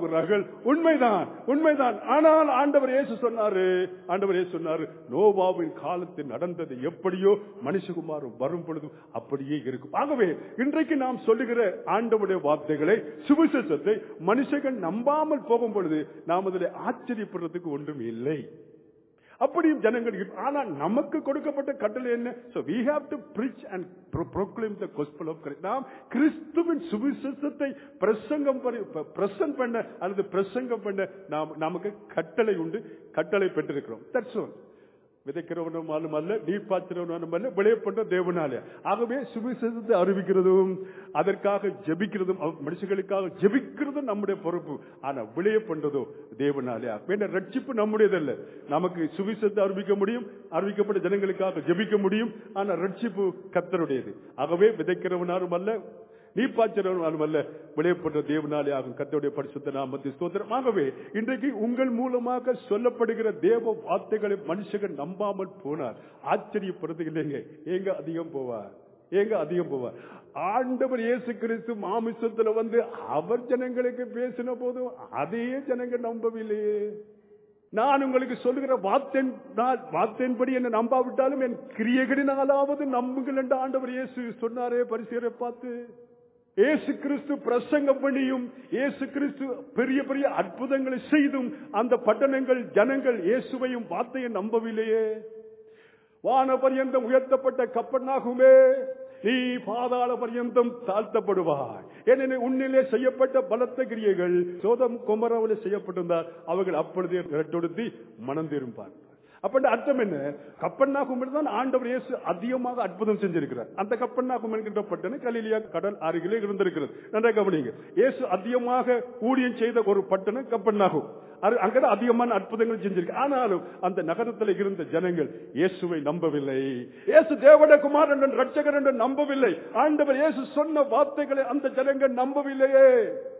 போகிறார்கள் உண்மைதான் உண்மைதான் ஆனால் ஆண்டவர் இயேசு சொன்னாரு ஆண்டவர் இயேசு சொன்னாரு நோவாவின் காலத்தில் நடந்தது எப்படியோ மனுஷகுமார் வரும் பொழுது அப்படியே இருக்கும் ஆகவே இன்றைக்கு நாம் சொல்லுகிற ஆண்டவருடைய வார்த்தைகளை சுவிசேஷத்தை மனுஷர்கள் நம்பாமல் போகும் பொழுது நாம் அதில் ஆச்சரியப்படுறதுக்கு ஒன்றும் இல்லை அப்படியும் ஜனங்கள் இரு- ஆனா நமக்கு கொடுக்கப்பட்ட கட்டளை என்ன so we have to preach and pro- proclaim the gospel of Christ நாம் கிறிஸ்துவின் சுவிசேஷத்தை பிரசங்கம் பிரசன்ட் பண்ண அல்லது பிரசங்கம் பண்ண நாம் நமக்கு கட்டளை உண்டு கட்டளை பெற்றிருக்கிறோம் தட்ஸ் all விதைக்கிறவனும் அல்ல நீர் பாய்ச்சிறவனும் அல்ல விளையப்பட்ட தேவனாலே ஆகவே சுவிசேஷத்தை அறிவிக்கிறதும் அதற்காக ஜெபிக்கிறதும் அவ- மனுஷர்களுக்காக ஜெபிக்கிறதும் நம்முடைய பொறுப்பு ஆனா விளைய பண்றதோ தேவனாலே வேண்ட ரட்சிப்பு நம்முடையதல்ல நமக்கு சுவிசேஷத்தை அறிவிக்க முடியும் அறிவிக்கப்பட்ட ஜனங்களுக்காக ஜெபிக்க முடியும் ஆனா ரட்சிப்பு கத்தருடையது ஆகவே விதைக்கிறவனாலும் அல்ல நீ பாய்ச்சிறவனாலும் அல்ல விளையப்பட்ட தேவனாலே ஆகும் கத்தருடைய பரிசுத்த நாமத்தை ஸ்தோத்திரமாகவே இன்றைக்கு உங்கள் மூலமாக சொல்லப்படுகிற தேவ வார்த்தைகளை மனுஷர்கள் நம்பாமல் போனார் ஆச்சரியப்படுறது இல்லைங்க எங்க அதிகம் போவார் எங்க அதிகம் போவார் ஆண்டவர் இயேசு கிறிஸ்து மாமிசத்துல வந்து அவர் ஜனங்களுக்கு பேசின போதும் அதையே ஜனங்கள் நம்பவில்லையே நான் உங்களுக்கு சொல்லுகிற வார்த்தையின் நான் வார்த்தையின்படி என்ன நம்பாவிட்டாலும் என் கிரியைகளினாலாவது நம்புங்கள் என்று ஆண்டவர் இயேசு சொன்னாரே பரிசுரை பார்த்து இயேசு கிறிஸ்து பிரசங்கம் பண்ணியும் இயேசு கிறிஸ்து பெரிய பெரிய அற்புதங்களை செய்தும் அந்த பட்டணங்கள் ஜனங்கள் இயேசுவையும் வார்த்தையை நம்பவில்லையே வான பரியந்தம் உயர்த்தப்பட்ட கப்பனாகுமே நீ பாதாள பரியந்தம் தாழ்த்தப்படுவாய் ஏனெனில் உன்னிலே செய்யப்பட்ட பலத்த கிரியைகள் சோதம் குமரவிலே செய்யப்பட்டிருந்தார் அவர்கள் அப்பொழுதே இரட்டொடுத்தி மனம் திரும்பார் அப்ப அர்த்தம் என்ன கப்பன்னா கும்பல் தான் ஆண்டவர் இயேசு அதிகமாக அற்புதம் செஞ்சிருக்கிறார் அந்த கப்பன்னா கும்பல் என்கின்ற பட்டணம் கலிலியா கடல் அருகிலே இருந்திருக்கிறது நன்றாக கவனிங்க இயேசு அதிகமாக ஊழியம் செய்த ஒரு பட்டணம் கப்பன்னாகும் அது- அங்கதான் அதிகமான அற்புதங்கள் செஞ்சிருக்கு ஆனாலும் அந்த நகரத்தில் இருந்த ஜனங்கள் இயேசுவை நம்பவில்லை இயேசு தேவட குமாரன் என்ற ரட்சகர் என்று நம்பவில்லை ஆண்டவர் இயேசு சொன்ன வார்த்தைகளை அந்த ஜனங்கள் நம்பவில்லையே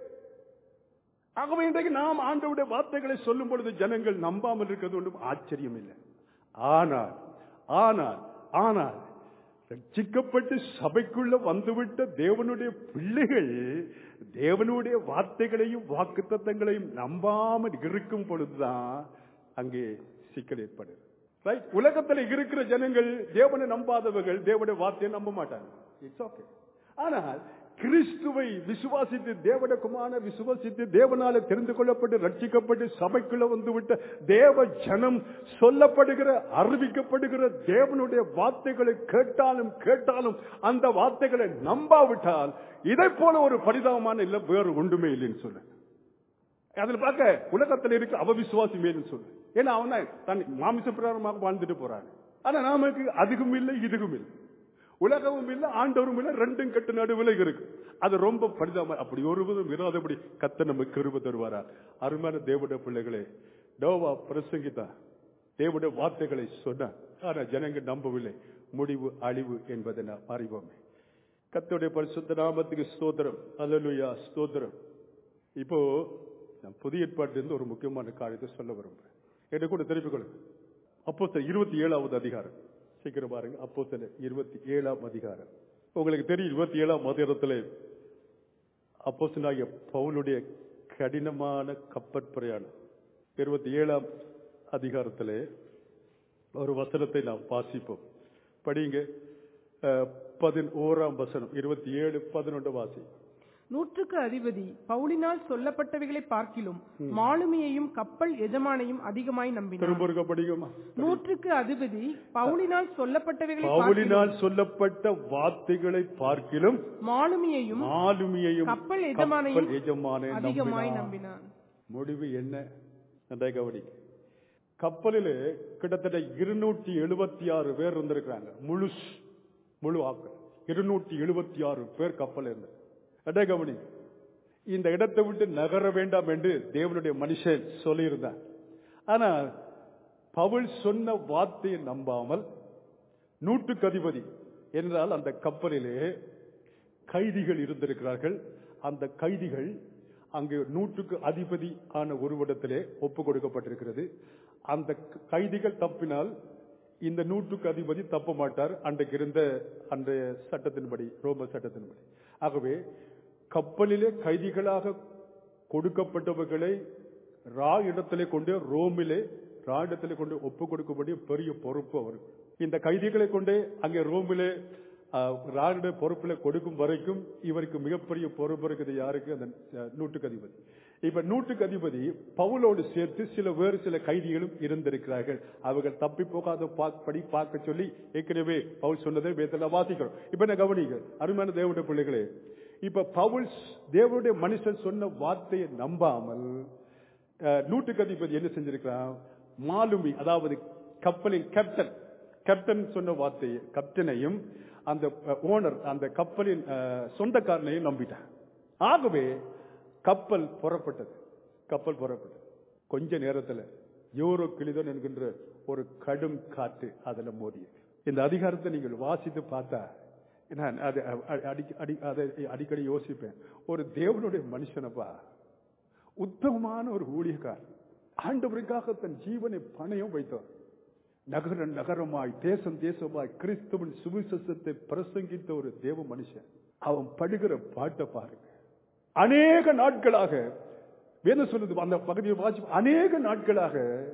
ஆகவே இன்றைக்கு நாம் ஆண்டவருடைய வார்த்தைகளை சொல்லும் பொழுது ஜனங்கள் நம்பாமல் இருக்கிறது ஒன்றும் ஆச்சரியம் இல்லை ஆனால் ஆனால் ஆனால் ரட்சிக்கப்பட்டு சபைக்குள்ள வந்துவிட்ட தேவனுடைய பிள்ளைகள் தேவனுடைய வார்த்தைகளையும் வாக்குத்தத்தங்களையும் நம்பாமல் இருக்கும் பொழுதுதான் அங்கே சிக்கல் ஏற்படுது ரைட் உலகத்துல இருக்கிற ஜனங்கள் தேவனை நம்பாதவர்கள் தேவனுடைய வார்த்தையை நம்ப மாட்டாங்க இட்ஸ் ஓகே ஆனால் கிறிஸ்துவை விசுவாசித்து தேவன குமார விசுவாசித்து தேவனால தெரிந்து கொள்ளப்பட்டு ரட்சிக்கப்பட்டு சபைக்குள்ள வந்துவிட்ட தேவ ஜனம் சொல்லப்படுகிற அறிவிக்கப்படுகிற தேவனுடைய வார்த்தைகளை கேட்டாலும் கேட்டாலும் அந்த வார்த்தைகளை நம்பாவிட்டால் இதை போல ஒரு பரிதாபமான இல்ல வேறு ஒன்றுமே இல்லைன்னு சொல்ல அதுல பார்க்க உலகத்தில் இருக்க அவவிசுவாசி மேலும் சொல்லு ஏன்னா அவன் தான் தன் மாமிச பிரகாரமாக வாழ்ந்துட்டு போறான் ஆனா நமக்கு அதுக்கும் இல்லை இதுக்கும் இல்லை உலகமும் இல்லை ஆண்டவரும் இல்லை ரெண்டும் கட்டு நடுவில் இருக்கு அது ரொம்ப பரிதாபம் அப்படி ஒருவதும் இராதபடி கத்த நமக்கு கிருப தருவாரா அருமையான தேவட பிள்ளைகளே டோவா பிரசங்கித்தா தேவட வார்த்தைகளை சொன்ன ஆனா ஜனங்கள் நம்பவில்லை முடிவு அழிவு என்பதை நாம் அறிவோமே கத்தோடைய பரிசுத்த நாமத்துக்கு ஸ்தோத்திரம் அல்லலுயா ஸ்தோத்திரம் இப்போ நான் புதிய ஏற்பாட்டிலிருந்து ஒரு முக்கியமான காரியத்தை சொல்ல விரும்புறேன் என்ன கூட திருப்பிக் கொள்ளுங்க அப்போ இருபத்தி ஏழாவது அதிகாரம் சீக்கிரம் பாருங்க அப்போ இருபத்தி ஏழாம் அதிகாரம் உங்களுக்கு தெரியும் இருபத்தி ஏழாம் அதிகாரத்தில் அப்போ பவுலுடைய கடினமான கப்பற் பிரயாணம் இருபத்தி ஏழாம் அதிகாரத்திலே ஒரு வசனத்தை நாம் வாசிப்போம் படிங்க அஹ், பதினோராம் வசனம் இருபத்தி ஏழு பதினொன்று வாசி நூற்றுக்கு அதிபதி பவுலினால் சொல்லப்பட்டவைகளை பார்க்கிலும் மாலுமியையும் கப்பல் எஜமானையும் அதிகமாய் நம்பினார் திரும்ப இருக்க படிக்குமா நூற்றுக்கு அதிபதி பவுலினால் சொல்லப்பட்டவைகளை பார்க்கிலும் பவுலினால் சொல்லப்பட்ட வார்த்தைகளை பார்க்கிலும் மாலுமியையும் ஆளுமையையும் கப்பல் எஜமானையும் கப்பல் எஜமானை அதிகமாய் நம்பினான். நம்பினான் முடிவு என்ன நன்றாக கவனி கப்பலில் கிட்டத்தட்ட இருநூற்றி எழுபத்தி ஆறு பேர் இருந்திருக்கிறாங்க முழு முழு ஆக்கள் இருநூற்றி எழுபத்தி ஆறு பேர் கப்பல் இருந்து நன்றாக கவனி இந்த இடத்தை விட்டு நகர வேண்டாம் என்று தேவனுடைய மனுஷன் சொல்லியிருந்தார் ஆனா பவுல் சொன்ன வார்த்தையை நம்பாமல் நூற்றுக்கு அதிபதி என்றால் அந்த கப்பலிலே கைதிகள் இருந்திருக்கிறார்கள் அந்த கைதிகள் அங்கு நூற்றுக்கு அதிபதி ஆன ஒருவிடத்திலே ஒப்பு கொடுக்கப்பட்டிருக்கிறது அந்த கைதிகள் தப்பினால் இந்த நூற்றுக்கு அதிபதி தப்ப மாட்டார் அன்றைக்கு இருந்த அன்றைய சட்டத்தின்படி ரோம சட்டத்தின்படி ஆகவே கப்பலிலே கைதிகளாக கொடுக்கப்பட்டவர்களை ரா இடத்திலே கொண்டு ரோமிலே ரா இடத்திலே கொண்டு ஒப்பு கொடுக்கக்கூடிய பெரிய பொறுப்பு அவருக்கு இந்த கைதிகளை கொண்டு அங்கே ரோமிலே ராணுடைய பொறுப்புல கொடுக்கும் வரைக்கும் இவருக்கு மிகப்பெரிய பொறுப்பு இருக்குது யாருக்கு அந்த அஹ், நூற்றுக்கு அதிபதி இப்ப நூற்றுக்கு அதிபதி பவுலோடு சேர்த்து சில வேறு சில கைதிகளும் இருந்திருக்கிறார்கள் அவர்கள் தப்பி போகாத பா- படி பார்க்க சொல்லி ஏற்கனவே பவுல் சொன்னதை வேதத்துல வாசிக்கிறோம் இப்ப என்ன கவனிங்க அருமையான தேவனுடைய பிள்ளைகளே இப்ப பவுல் தேவனுடைய மனுஷன் சொன்ன வார்த்தையை நம்பாமல் அஹ், நூற்றுக்கு அதிபதி என்ன செஞ்சிருக்கிறான் மாலுமி அதாவது கப்பலின் கேப்டன் கேப்டன் சொன்ன வார்த்தையை கேப்டனையும் அந்த ஓனர் அந்த கப்பலின் அஹ், சொந்தக்காரனையும் நம்பிட்டான் ஆகவே கப்பல் புறப்பட்டது கப்பல் புறப்பட்டது கொஞ்ச நேரத்துல யூரோ கிளிதன் என்கின்ற ஒரு கடும் காற்று அதுல மோதியது இந்த அதிகாரத்தை நீங்கள் வாசித்து பார்த்தா நான் அது அ- அடி- அடி- அதை அடிக்கடி யோசிப்பேன் ஒரு தேவனுடைய மனுஷனப்பா உத்தமமான ஒரு ஊழியக்கார் ஆண்டவருக்காக தன் ஜீவனை பணயம் வைத்தவர் நகர நகரமாய் தேசம் தேசமாய் கிறிஸ்துவின் சுவிசேஷத்தை பிரசங்கித்த ஒரு தேவ மனுஷன் அவன் படுகிற பாட்டை பாருங்க அநேக நாட்களாக வேதம் சொல்லுது அந்த பகுதியை வாசி அநேக நாட்களாக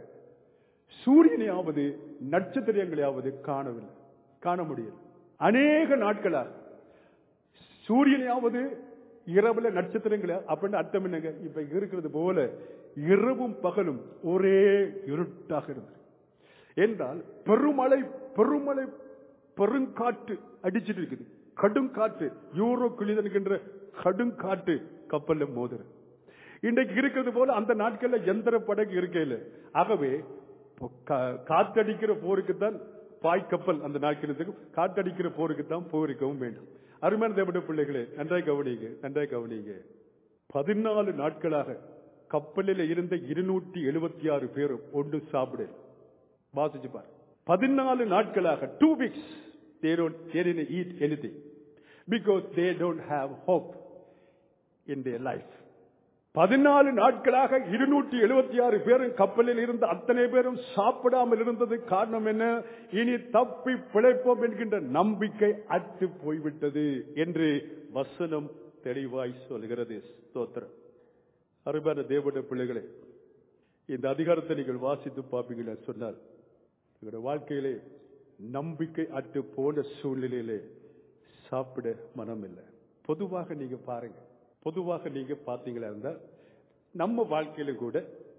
சூரியனையாவது நட்சத்திரங்களையாவது காணவில்லை காண முடியல அநேக நாட்களாக சூரியனையாவது இரவுல நட்சத்திரங்கள அப்படின்னு அர்த்தம் என்னங்க இப்ப இருக்கிறது போல இரவும் பகலும் ஒரே இருட்டாக இருந்தது என்றால் பெருமழை பெருமழை பெருங்காற்று அடிச்சிட்டு இருக்குது கடும் காற்று யூரோ கிளிதன்கின்ற கடும் காற்று கப்பல்ல மோதுறது இன்றைக்கு இருக்கிறது போல அந்த நாட்கள்ல எந்திர படகு இருக்கையில ஆகவே கா- காத்தடிக்கிற போருக்கு தான் பாய் கப்பல் அந்த நாட்களுக்கு காத்தடிக்கிற போருக்கு தான் போயிருக்கவும் வேண்டும் அருமையான தேவனுடைய பிள்ளைகளே நன்றாய் கவனிங்க நன்றாய் கவனிங்க பதினாலு நாட்களாக கப்பலில் இருந்த இருநூற்றி எழுபத்தி ஆறு பேரும் ஒன்று சாப்பிடு வாசிச்சு பாரு பதினாலு நாட்களாக two weeks they don't they didn't eat anything because they don't have hope in their life பதினாலு நாட்களாக இருநூற்றி எழுபத்தி ஆறு பேரும் கப்பலில் இருந்த அத்தனை பேரும் சாப்பிடாமல் இருந்தது காரணம் என்ன இனி தப்பி பிழைப்போம் என்கின்ற நம்பிக்கை அற்று போய்விட்டது என்று வசனம் தெளிவாய் சொல்கிறது ஸ்தோத்திரம் அருமையான தேவனுடைய பிள்ளைகளே இந்த அதிகாரத்தை நீங்கள் வாசித்து பார்ப்பீங்களா சொன்னால் எங்களுடைய வாழ்க்கையிலே நம்பிக்கை அற்று போன சூழ்நிலையிலே சாப்பிட மனம் இல்லை பொதுவாக நீங்க பாருங்க பொதுவாக நீங்க பார்த்தீங்களா இருந்தா நம்ம வாழ்க்கையில கூட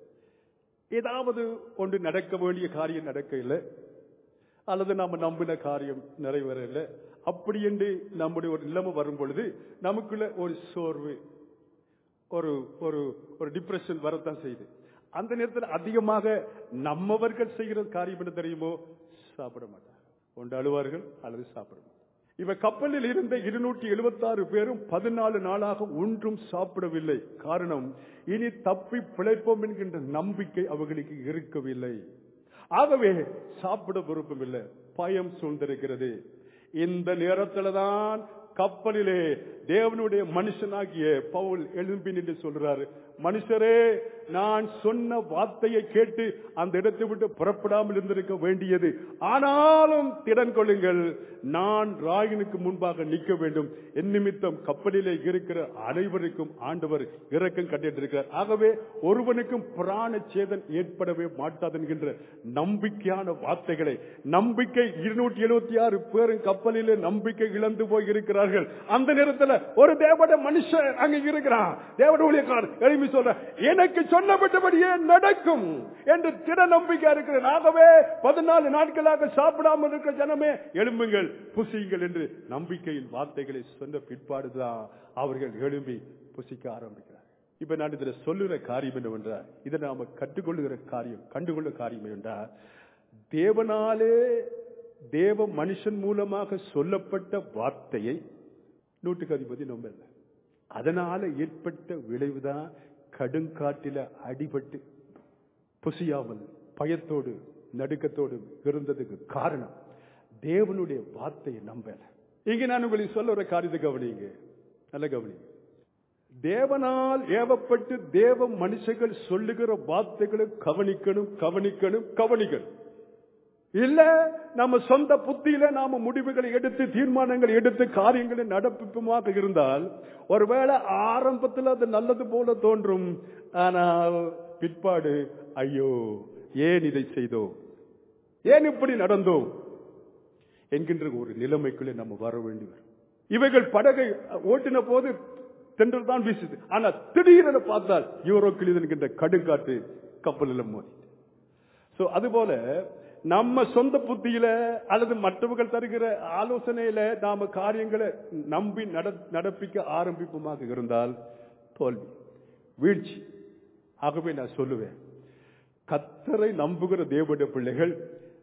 ஏதாவது ஒன்று நடக்க வேண்டிய காரியம் நடக்க இல்லை அல்லது நம்ம நம்பின காரியம் நிறைவேறல அப்படி என்று நம்முடைய ஒரு நிலைமை வரும் பொழுது நமக்குள்ள ஒரு சோர்வு ஒரு ஒரு ஒரு டிப்ரெஷன் வரத்தான் செய்யுது அந்த நேரத்தில் அதிகமாக நம்மவர்கள் செய்கிற காரியம் என்ன தெரியுமோ சாப்பிட மாட்டாங்க ஒன்று அழுவார்கள் அல்லது சாப்பிட மாட்டாங்க இவ கப்பலில் இருந்த இருநூற்றி எழுபத்தாறு பேரும் பதினாலு நாளாக ஒன்றும் சாப்பிடவில்லை காரணம் இனி தப்பி பிழைப்போம் என்கின்ற நம்பிக்கை அவர்களுக்கு இருக்கவில்லை ஆகவே சாப்பிட விருப்பமில்லை பயம் சூழ்ந்திருக்கிறது இந்த நேரத்துல தான் கப்பலிலே தேவனுடைய மனுஷனாகிய பவுல் எழும்பி நின்று சொல்றாரு மனுஷரே நான் சொன்ன வார்த்தையை கேட்டு அந்த இடத்தை விட்டு புறப்படாமல் இருந்திருக்க வேண்டியது ஆனாலும் திடன் கொள்ளுங்கள் நான் ராயனுக்கு முன்பாக நிற்க வேண்டும் என் நிமித்தம் கப்பலிலே இருக்கிற அனைவருக்கும் ஆண்டவர் இரக்கம் கட்டிட்டிருக்கிறார் ஆகவே ஒருவனுக்கும் பிராண சேதம் ஏற்படவே மாட்டாது என்கின்ற நம்பிக்கையான வார்த்தைகளை நம்பிக்கை இருநூற்றி எழுபத்தி ஆறு பேரும் கப்பலிலே நம்பிக்கை இழந்து போய் இருக்கிறார்கள் அந்த நேரத்தில் ஒரு தேவட மனுஷன் அங்க இருக்கிறான் தேவட ஊழியக்காரர் எழுப்பி சொல்ற எனக்கு சொன்னபட்டபடியே நடக்கும் என்று திட நம்பிக்கை இருக்கிறேன் ஆகவே பதினாலு நாட்களாக சாப்பிடாமல் இருக்கிற ஜனமே எழும்புங்கள் புசியுங்கள் என்று நம்பிக்கையின் வார்த்தைகளை சொன்ன பிற்பாடுதான் அவர்கள் எழும்பி புசிக்க ஆரம்பிக்கிறார் இப்ப நான் இதுல சொல்லுகிற காரியம் என்னவென்றால் இதை நாம கற்றுக்கொள்ளுகிற காரியம் கண்டுகொள்ள காரியம் என்றால் தேவனாலே தேவ மனுஷன் மூலமாக சொல்லப்பட்ட வார்த்தையை நூற்றுக்கு அதிபதி நம்பல அதனால ஏற்பட்ட விளைவுதான் கடுங்காட்டில அடிபட்டு புசியாமல் பயத்தோடு நடுக்கத்தோடு இருந்ததுக்கு காரணம் தேவனுடைய வார்த்தையை நம்பல இங்க நான் உங்களுக்கு சொல்ல ஒரு காரியத்தை கவனிங்க நல்ல கவனிங்க தேவனால் ஏவப்பட்டு தேவ மனுஷர்கள் சொல்லுகிற வார்த்தைகளை கவனிக்கணும் கவனிக்கணும் கவனிக்கணும் இல்ல நம்ம சொந்த புத்தியில நாம முடிவுகளை எடுத்து தீர்மானங்களை எடுத்து காரியங்களை நடப்பிப்புமாக இருந்தால் ஒருவேளை ஆரம்பத்தில் அது நல்லது போல தோன்றும் ஆனால் பிற்பாடு ஐயோ ஏன் இதை செய்தோம் ஏன் இப்படி நடந்தோம் என்கின்ற ஒரு நிலைமைக்குள்ளே நம்ம வர வேண்டி வரும் இவைகள் படகை ஓட்டின போது தென்றல் தான் வீசுது ஆனா திடீரென பார்த்தால் யூரோ கிளிதன் என்கின்ற கடுங்காற்று கப்பலில் மோதி சோ அதுபோல நம்ம சொந்த புத்தியில அல்லது மற்றவர்கள் தருகிற ஆலோசனையில நாம காரியங்களை நம்பி நட- நடப்பிக்க ஆரம்பிப்புமாக இருந்தால் தோல்வி வீழ்ச்சி ஆகவே நான் சொல்லுவேன் கத்தரை நம்புகிற தேவனுடைய பிள்ளைகள்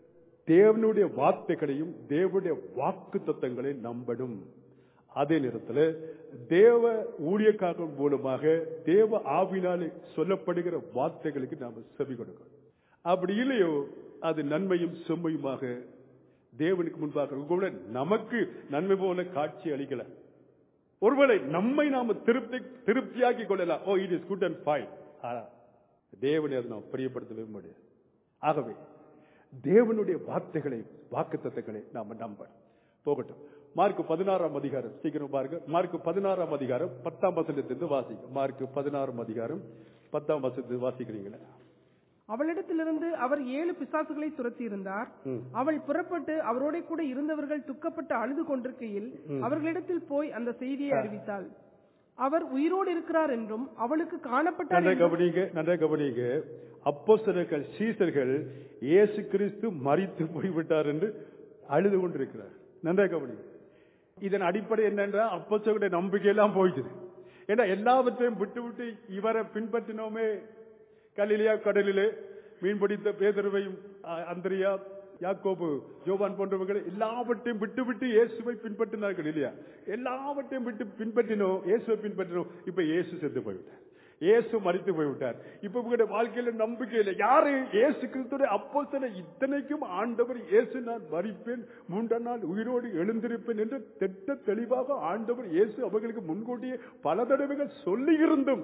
தேவனுடைய வார்த்தைகளையும் தேவனுடைய வாக்கு தத்தங்களை நம்பணும் அதே நேரத்தில் தேவ ஊழியக்காரர்கள் மூலமாக தேவ ஆவினாலே சொல்லப்படுகிற வார்த்தைகளுக்கு நாம செவி கொடுக்கணும் அப்படி இல்லையோ அது நன்மையும் செம்மையுமாக தேவனுக்கு முன்பாக கூட நமக்கு நன்மை போல காட்சி அளிக்கல ஒருவேளை நம்மை நாம திருப்தி திருப்தியாக்கி கொள்ளலாம் oh it is good and fine ஆனா தேவனை அதை நாம் பிரியப்படுத்தவே முடியாது ஆகவே தேவனுடைய வார்த்தைகளை வாக்குத்தத்தங்களை நாம நம்பணும் போகட்டும் மார்க் பதினாறாம் அதிகாரம் சீக்கிரம் பாருங்க மார்க் பதினாறாம் அதிகாரம் பத்தாம் வசனத்திலிருந்து வாசிங்க மார்க் பதினாறாம் அதிகாரம் பத்தாம் வசனத்திலிருந்து வாசிக்கிறீங்களா அவளிடத்திலிருந்து அவர் ஏழு பிசாசுகளை துரத்தி இருந்தார் அவள் புறப்பட்டு அவரோட கூட இருந்தவர்கள் துக்கப்பட்டு அழுது கொண்டிருக்கையில் அவர்களிடத்தில் போய் அந்த செய்தியை அறிவித்தாள் அவர் உயிரோடு இருக்கிறார் என்றும் அவளுக்கு காணப்பட்டார் நன்றாக என்றும் கவனிங்க நன்றாக கவனிங்க அப்போஸ்தலர்கள் சீசர்கள் இயேசு கிறிஸ்து மரித்து போய்விட்டார் என்று அழுது கொண்டிருக்கிறார் நன்றாக கவனிங்க இதன் அடிப்படை என்னென்றா அப்போஸ்தலருடைய நம்பிக்கையெல்லாம் போயிடுது ஏன்னா எல்லாவற்றையும் விட்டு விட்டு இவரை பின்பற்றினோமே கலிலியா கடலிலே மீன் பிடித்த பேதருவையும் அ- அந்திரியா யாக்கோபு யோவான் போன்றவர்களை எல்லாவற்றையும் விட்டு விட்டு இயேசுவை பின்பற்றினார்கள் இல்லையா எல்லாவற்றையும் விட்டு பின்பற்றினோம் இயேசுவை பின்பற்றினோம் இப்ப இயேசு செத்து போய்விட்டார் இயேசு மறித்து போய்விட்டார் இப்ப உங்களுடைய வாழ்க்கையில நம்பிக்கை இல்லை யாரு இயேசு கிறிஸ்துடைய அப்போ இத்தனைக்கும் ஆண்டவர் இயேசு நான் மறிப்பேன் மூன்றாம் நாள் உயிரோடு எழுந்திருப்பேன் என்று திட்ட தெளிவாக ஆண்டவர் இயேசு அவர்களுக்கு முன்கூட்டியே பல தடவைகள் சொல்லி இருந்தும்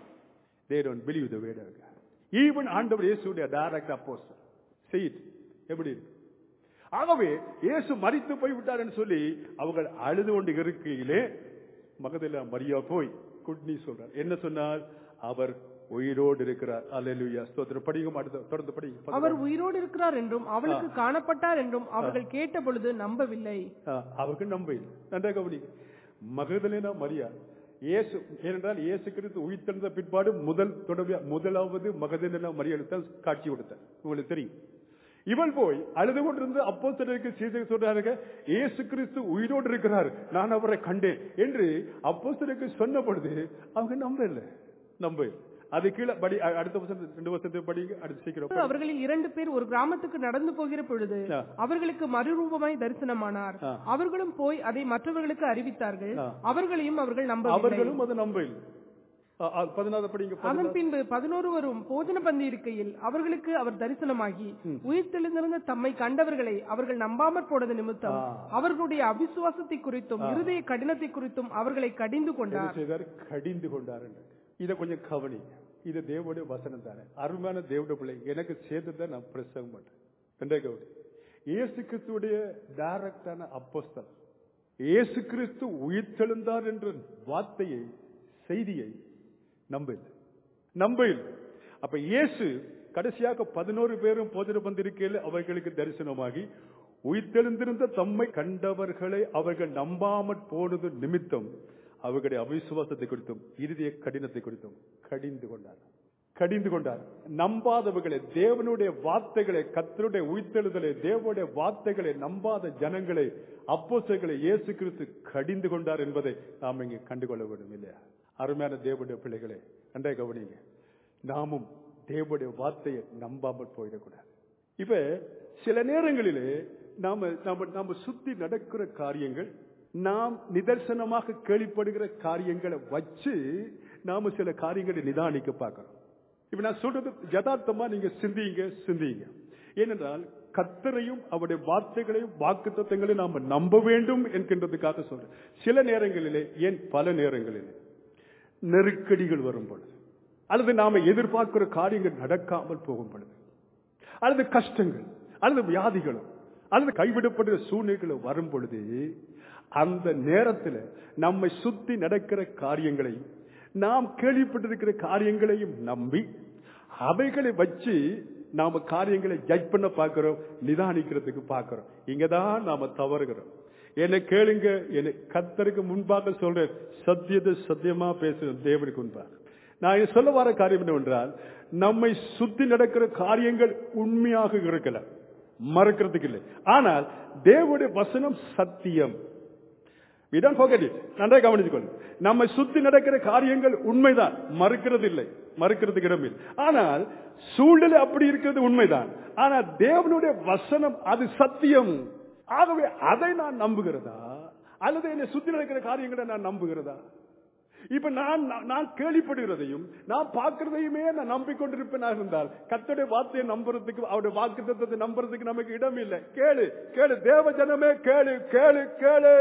they don't believe the word of God. Even ஆண்டவர் இயேசுடைய டைரக்ட் அப்போஸ்தலர் see it எப்படி இருக்கு ஆகவே இயேசு மரித்து போய் விட்டார்னு சொல்லி அவர்கள் அழுது கொண்டு இருக்கையிலே மகதில மரியா போய் குட் நியூஸ் சொல்றார் என்ன சொன்னார் அவர் உயிரோடு இருக்கிறார் அல்லேலூயா ஸ்தோத்திரம் படிங்க அடுத்த தொடர்ந்து படிங்க அவர் உயிரோடு இருக்கிறார் என்றும் அவளுக்கு காணப்பட்டார் என்றும் அவர்கள் கேட்ட பொழுது நம்பவில்லை ஆ, அவர்கள் நம்ப இல்லை நன்றாக கவனிங்க மகதலேனா மரியா இயேசு ஏனென்றால் இயேசு கிறிஸ்து உயிர்த்தெழுந்த பிற்பாடு முதல் தொடர்பு முதலாவது மகதலேனா மரியாதை தான் காட்சி கொடுத்தார் உங்களுக்கு தெரியும் இவள் போய் அழுது கொண்டிருந்து அப்போ சிலருக்கு சீசர் சொல்றாங்க இயேசு கிறிஸ்து உயிரோடு இருக்கிறார் நான் அவரை கண்டேன் என்று அப்போ சிலருக்கு சொன்ன பொழுது அவங்க நம்ப இல்லை நம்ப இல்லை. அது கீழே படி அ- அடுத்த வருஷம் ரெண்டு வருஷத்தை படிங்க அடுத்து சீக்கிரம் படி. அவர்களில் இரண்டு பேர் ஒரு கிராமத்துக்கு நடந்து போகிற பொழுது ஆ. அவர்களுக்கு மறுரூபமாய் தரிசனமானார் ஆ. அவர்களும் போய் அதை மற்றவர்களுக்கு அறிவித்தார்கள் ஆ. அவர்களையும் அவர்கள் நம்பவில்லை அவர்களும் அதை நம்ப இல்லை ஆ, ஆ, பதினாறு படிங்க அதன் பதினாறு. பின்பு பதினோருவரும் போஜன பந்தி இருக்கையில் அவர்களுக்கு அவர் தரிசனமாகி உயிர்த்தெழுந்திருந்த தம்மை கண்டவர்களை அவர்கள் நம்பாமற் போனது நிமித்தம் ஆ. அவர்களுடைய அவிசுவாசத்தை குறித்தும் இருதய கடினத்தை குறித்தும் அவர்களை கடிந்து என்ன கொண்டார் செய்தார் கடிந்து கொண்டார் என்று. இதை கொஞ்சம் கவனி இது தேவனுடைய வசனம் தானே அருமையான தேவனுடைய பிள்ளை எனக்கு சேர்த்து நான் பிரசங்கம் பண்றேன் ரெண்டே கவனி இயேசு கிறிஸ்துடைய டைரக்டான அப்போஸ்தலர் இயேசு கிறிஸ்து உயிர்த்தெழுந்தார் என்ற வார்த்தையை செய்தியை நம்பல நம்பல அப்ப இயேசு கடைசியாக பதினோரு பேரும் போதிர வந்திருக்கையில் அவர்களுக்கு தரிசனமாகி உயிர்த்தெழுந்திருந்த தம்மை கண்டவர்களை அவர்கள் நம்பாமற் போனது நிமித்தம் அவர்களுடைய அவிசுவாசத்தை குறித்தும் இறுதிய கடினத்தை குறித்தும் கடிந்து கொண்டார் கடிந்து கொண்டார் நம்பாதவர்களை தேவனுடைய வார்த்தைகளை கத்தருடைய உயிர்த்தெழுதலை தேவனுடைய வார்த்தைகளை நம்பாத ஜனங்களை அப்போஸ்தலர்களை இயேசு கிறிஸ்து கடிந்து கொண்டார் என்பதை நாம் இங்கே கண்டுகொள்ள வேண்டும் இல்லையா அருமையான தேவனுடைய பிள்ளைகளை நன்றாக கவனிங்க நாமும் தேவனுடைய வார்த்தையை நம்பாமல் போயிடக்கூடாது இப்ப சில நேரங்களிலே நாம நாம நாம சுத்தி நடக்கிற காரியங்கள் நாம் நிதர்சனமாக கேள்விப்படுகிற காரியங்களை வச்சு நாம சில காரியங்களை நிதானிக்க பார்க்கிறோம் இப்ப நான் சொல்றது யதார்த்தமா நீங்க சிந்திங்க சிந்திங்க ஏனென்றால் கத்தரையும் அவருடைய வார்த்தைகளையும் வாக்கு நாம நம்ப வேண்டும் என்கின்றதுக்காக சொல்றேன் சில நேரங்களிலே ஏன் பல நேரங்களிலே நெருக்கடிகள் வரும் பொழுது அல்லது நாம எதிர்பார்க்கிற காரியங்கள் நடக்காமல் போகும் பொழுது அல்லது கஷ்டங்கள் அல்லது வியாதிகளும் அல்லது கைவிடப்படுகிற சூழ்நிலைகளும் வரும் பொழுது அந்த நேரத்தில் நம்மை சுத்தி நடக்கிற காரியங்களையும் நாம் கேள்விப்பட்டிருக்கிற காரியங்களையும் நம்பி அவைகளை வச்சு நாம காரியங்களை ஜட்ஜ் பண்ண பார்க்கிறோம் நிதானிக்கிறதுக்கு பார்க்கிறோம் இங்கதான் நாம தவறுகிறோம் என்னை கேளுங்க என்னை கத்தருக்கு முன்பாக சொல்றேன் சத்தியத்தை சத்தியமா பேசுறேன் தேவனுக்கு முன்பாக நான் இங்க சொல்ல வர காரியம் என்னவென்றால் நம்மை சுத்தி நடக்கிற காரியங்கள் உண்மையாக இருக்கலாம் மறக்கிறதுக்கு இல்லை ஆனால் தேவனுடைய வசனம் சத்தியம் இதான் forget it. நன்றாக கவனித்துக்கொள் நம்மை சுத்தி நடக்கிற காரியங்கள் உண்மைதான் மறுக்கிறது இல்லை மறுக்கிறதுக்கு இடமில்லை ஆனால் சூழ்நிலை அப்படி இருக்கிறது உண்மைதான் ஆனா தேவனுடைய வசனம் அது சத்தியம் ஆகவே அதை நான் நம்புகிறதா அல்லது என்னை சுத்தி நடக்கிற காரியங்களை நான் நம்புகிறதா இப்ப நான் நான் கேள்விப்படுகிறதையும் நான் பார்க்கிறதையுமே நான் நம்பிக்கொண்டிருப்பேனாக இருந்தால் கத்தோடைய வார்த்தையை நம்புறதுக்கு அவருடைய வாக்கு தத்துவத்தை நம்புறதுக்கு நமக்கு இடம் இல்லை கேளு கேளு தேவ ஜனமே கேளு கேளு கேளு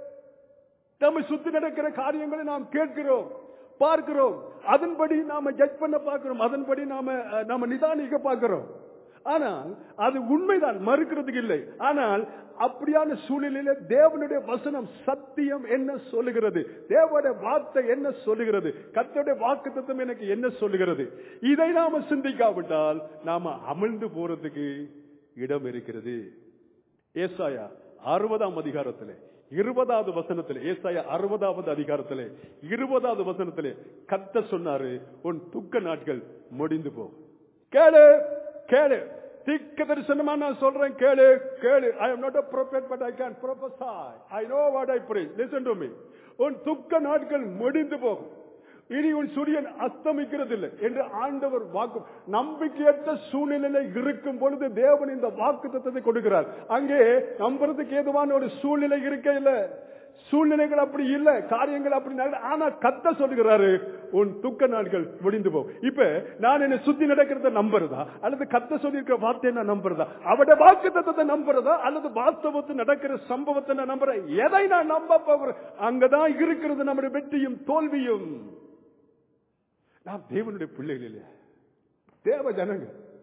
நம்மை சுத்தி நடக்கிற காரியங்களை நாம் கேட்கிறோம் பார்க்கிறோம் அதன்படி நாம ஜட்ஜ் பண்ண பார்க்கிறோம் அதன்படி நாம அஹ், நாம நிதானிக்க பார்க்கிறோம் ஆனால் அது உண்மைதான் மறுக்கிறதுக்கு இல்லை ஆனால் அப்படியான சூழ்நிலையில தேவனுடைய வசனம் சத்தியம் என்ன சொல்லுகிறது தேவனுடைய வார்த்தை என்ன சொல்லுகிறது கர்த்தருடைய வாக்கு தத்துவம் எனக்கு என்ன சொல்லுகிறது இதை நாம சிந்திக்காவிட்டால் நாம அமிழ்ந்து போறதுக்கு இடம் இருக்கிறது ஏசாயா அறுபதாம் அதிகாரத்திலே இருபதாவது வசனத்திலே ஏசாயா அறுபதாவது அதிகாரத்திலே இருபதாவது வசனத்திலே கத்த சொன்னாரு உன் துக்க நாட்கள் முடிந்து போ கேளு கேளு திக்க தரிசனமா நான் சொல்றேன் கேளு கேளு I am not a prophet but I can prophesy I know what I preach listen to me உன் துக்க நாட்கள் முடிந்து போகும் இனி உன் சூரியன் அஸ்தமிக்கிறது இல்லை என்று ஆண்டவர் வாக்கு நம்பிக்கையற்ற சூழ்நிலையில இருக்கும் பொழுது தேவன் இந்த வாக்கு தத்தத்தை கொடுக்கிறார் அங்கே நம்புறதுக்கு ஏதுவான ஒரு சூழ்நிலை இருக்க இல்ல சூழ்நிலைகள் அப்படி இல்ல காரியங்கள் அப்படி நடக்க- ஆனா கத்த சொல்லுகிறாரு உன் துக்க நாட்கள் முடிந்து போகும் இப்ப நான் என்ன சுத்தி நடக்கிறத நம்புறதா அல்லது கத்த சொல்லியிருக்கிற வார்த்தையை நான் நம்புறதா அவட வாக்கு தத்தத்தை நம்புறதா அல்லது வாஸ்தவத்தை நடக்கிற சம்பவத்தை நான் நம்புறேன் எதை நான் நம்ப போகிறேன் அங்கதான் இருக்கிறது நம்முடைய வெற்றியும் தோல்வியும் நாம் தேவனுடைய பிள்ளைகள் இல்லையா தேவ ஜனங்க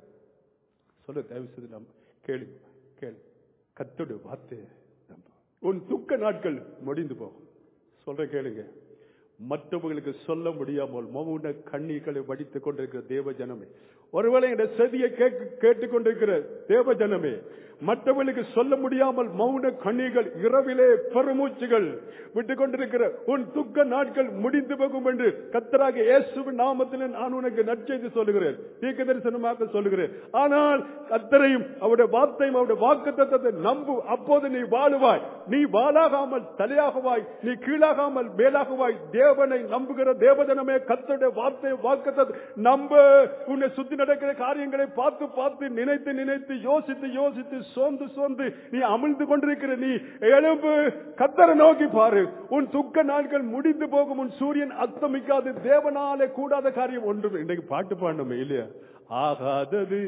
சொல்ல தயவு செய்து நம்ம கேளு கேளு கத்தோட வார்த்தை நம்ப உன் துக்க நாட்கள் முடிந்து போகும் சொல்ற கேளுங்க மற்றவர்களுக்கு சொல்ல முடியாமல் மௌன கண்ணீர்களை வடித்துக் கொண்டிருக்கிற தேவ ஜனமே ஒருவேளை இந்த செதியை கேட்க கேட்டுக்கொண்டிருக்கிற தேவ ஜனமே மற்றவர்களுக்கு சொல்ல முடியாமல் மௌன கண்ணீர்கள் இரவிலே பெருமூச்சுகள் விட்டுக் கொண்டிருக்கிற உன் துக்க நாட்கள் முடிந்து போகும் என்று கத்தராக இயேசுவின் நாமத்தில் நான் உனக்கு நற்செய்தி சொல்லுகிறேன் தீர்க்க தரிசனமாக சொல்லுகிறேன் ஆனால் கத்தரையும் அவருடைய வார்த்தையும் அவருடைய வாக்கு தத்தத்தை நம்பு அப்போது நீ வாழுவாய் நீ வாழாகாமல் தலையாகவாய் நீ கீழாகாமல் மேலாகவாய் தேவனை நம்புகிற தேவதனமே கத்தருடைய வார்த்தை வாக்கு நம்ப உன்னை சுத்தி நடக்கிற காரியங்களை பார்த்து பார்த்து நினைத்து நினைத்து யோசித்து யோசித்து சோர்ந்து சோர்ந்து நீ அமிழ்ந்து கொண்டிருக்கிற நீ எழும்பு கத்தரை நோக்கி பாரு உன் துக்க நாட்கள் முடிந்து போகும் உன் சூரியன் அஸ்தமிக்காது தேவனாலே கூடாத காரியம் ஒன்றும் இன்னைக்கு பாட்டு பாடணுமே இல்லையா ஆகாதது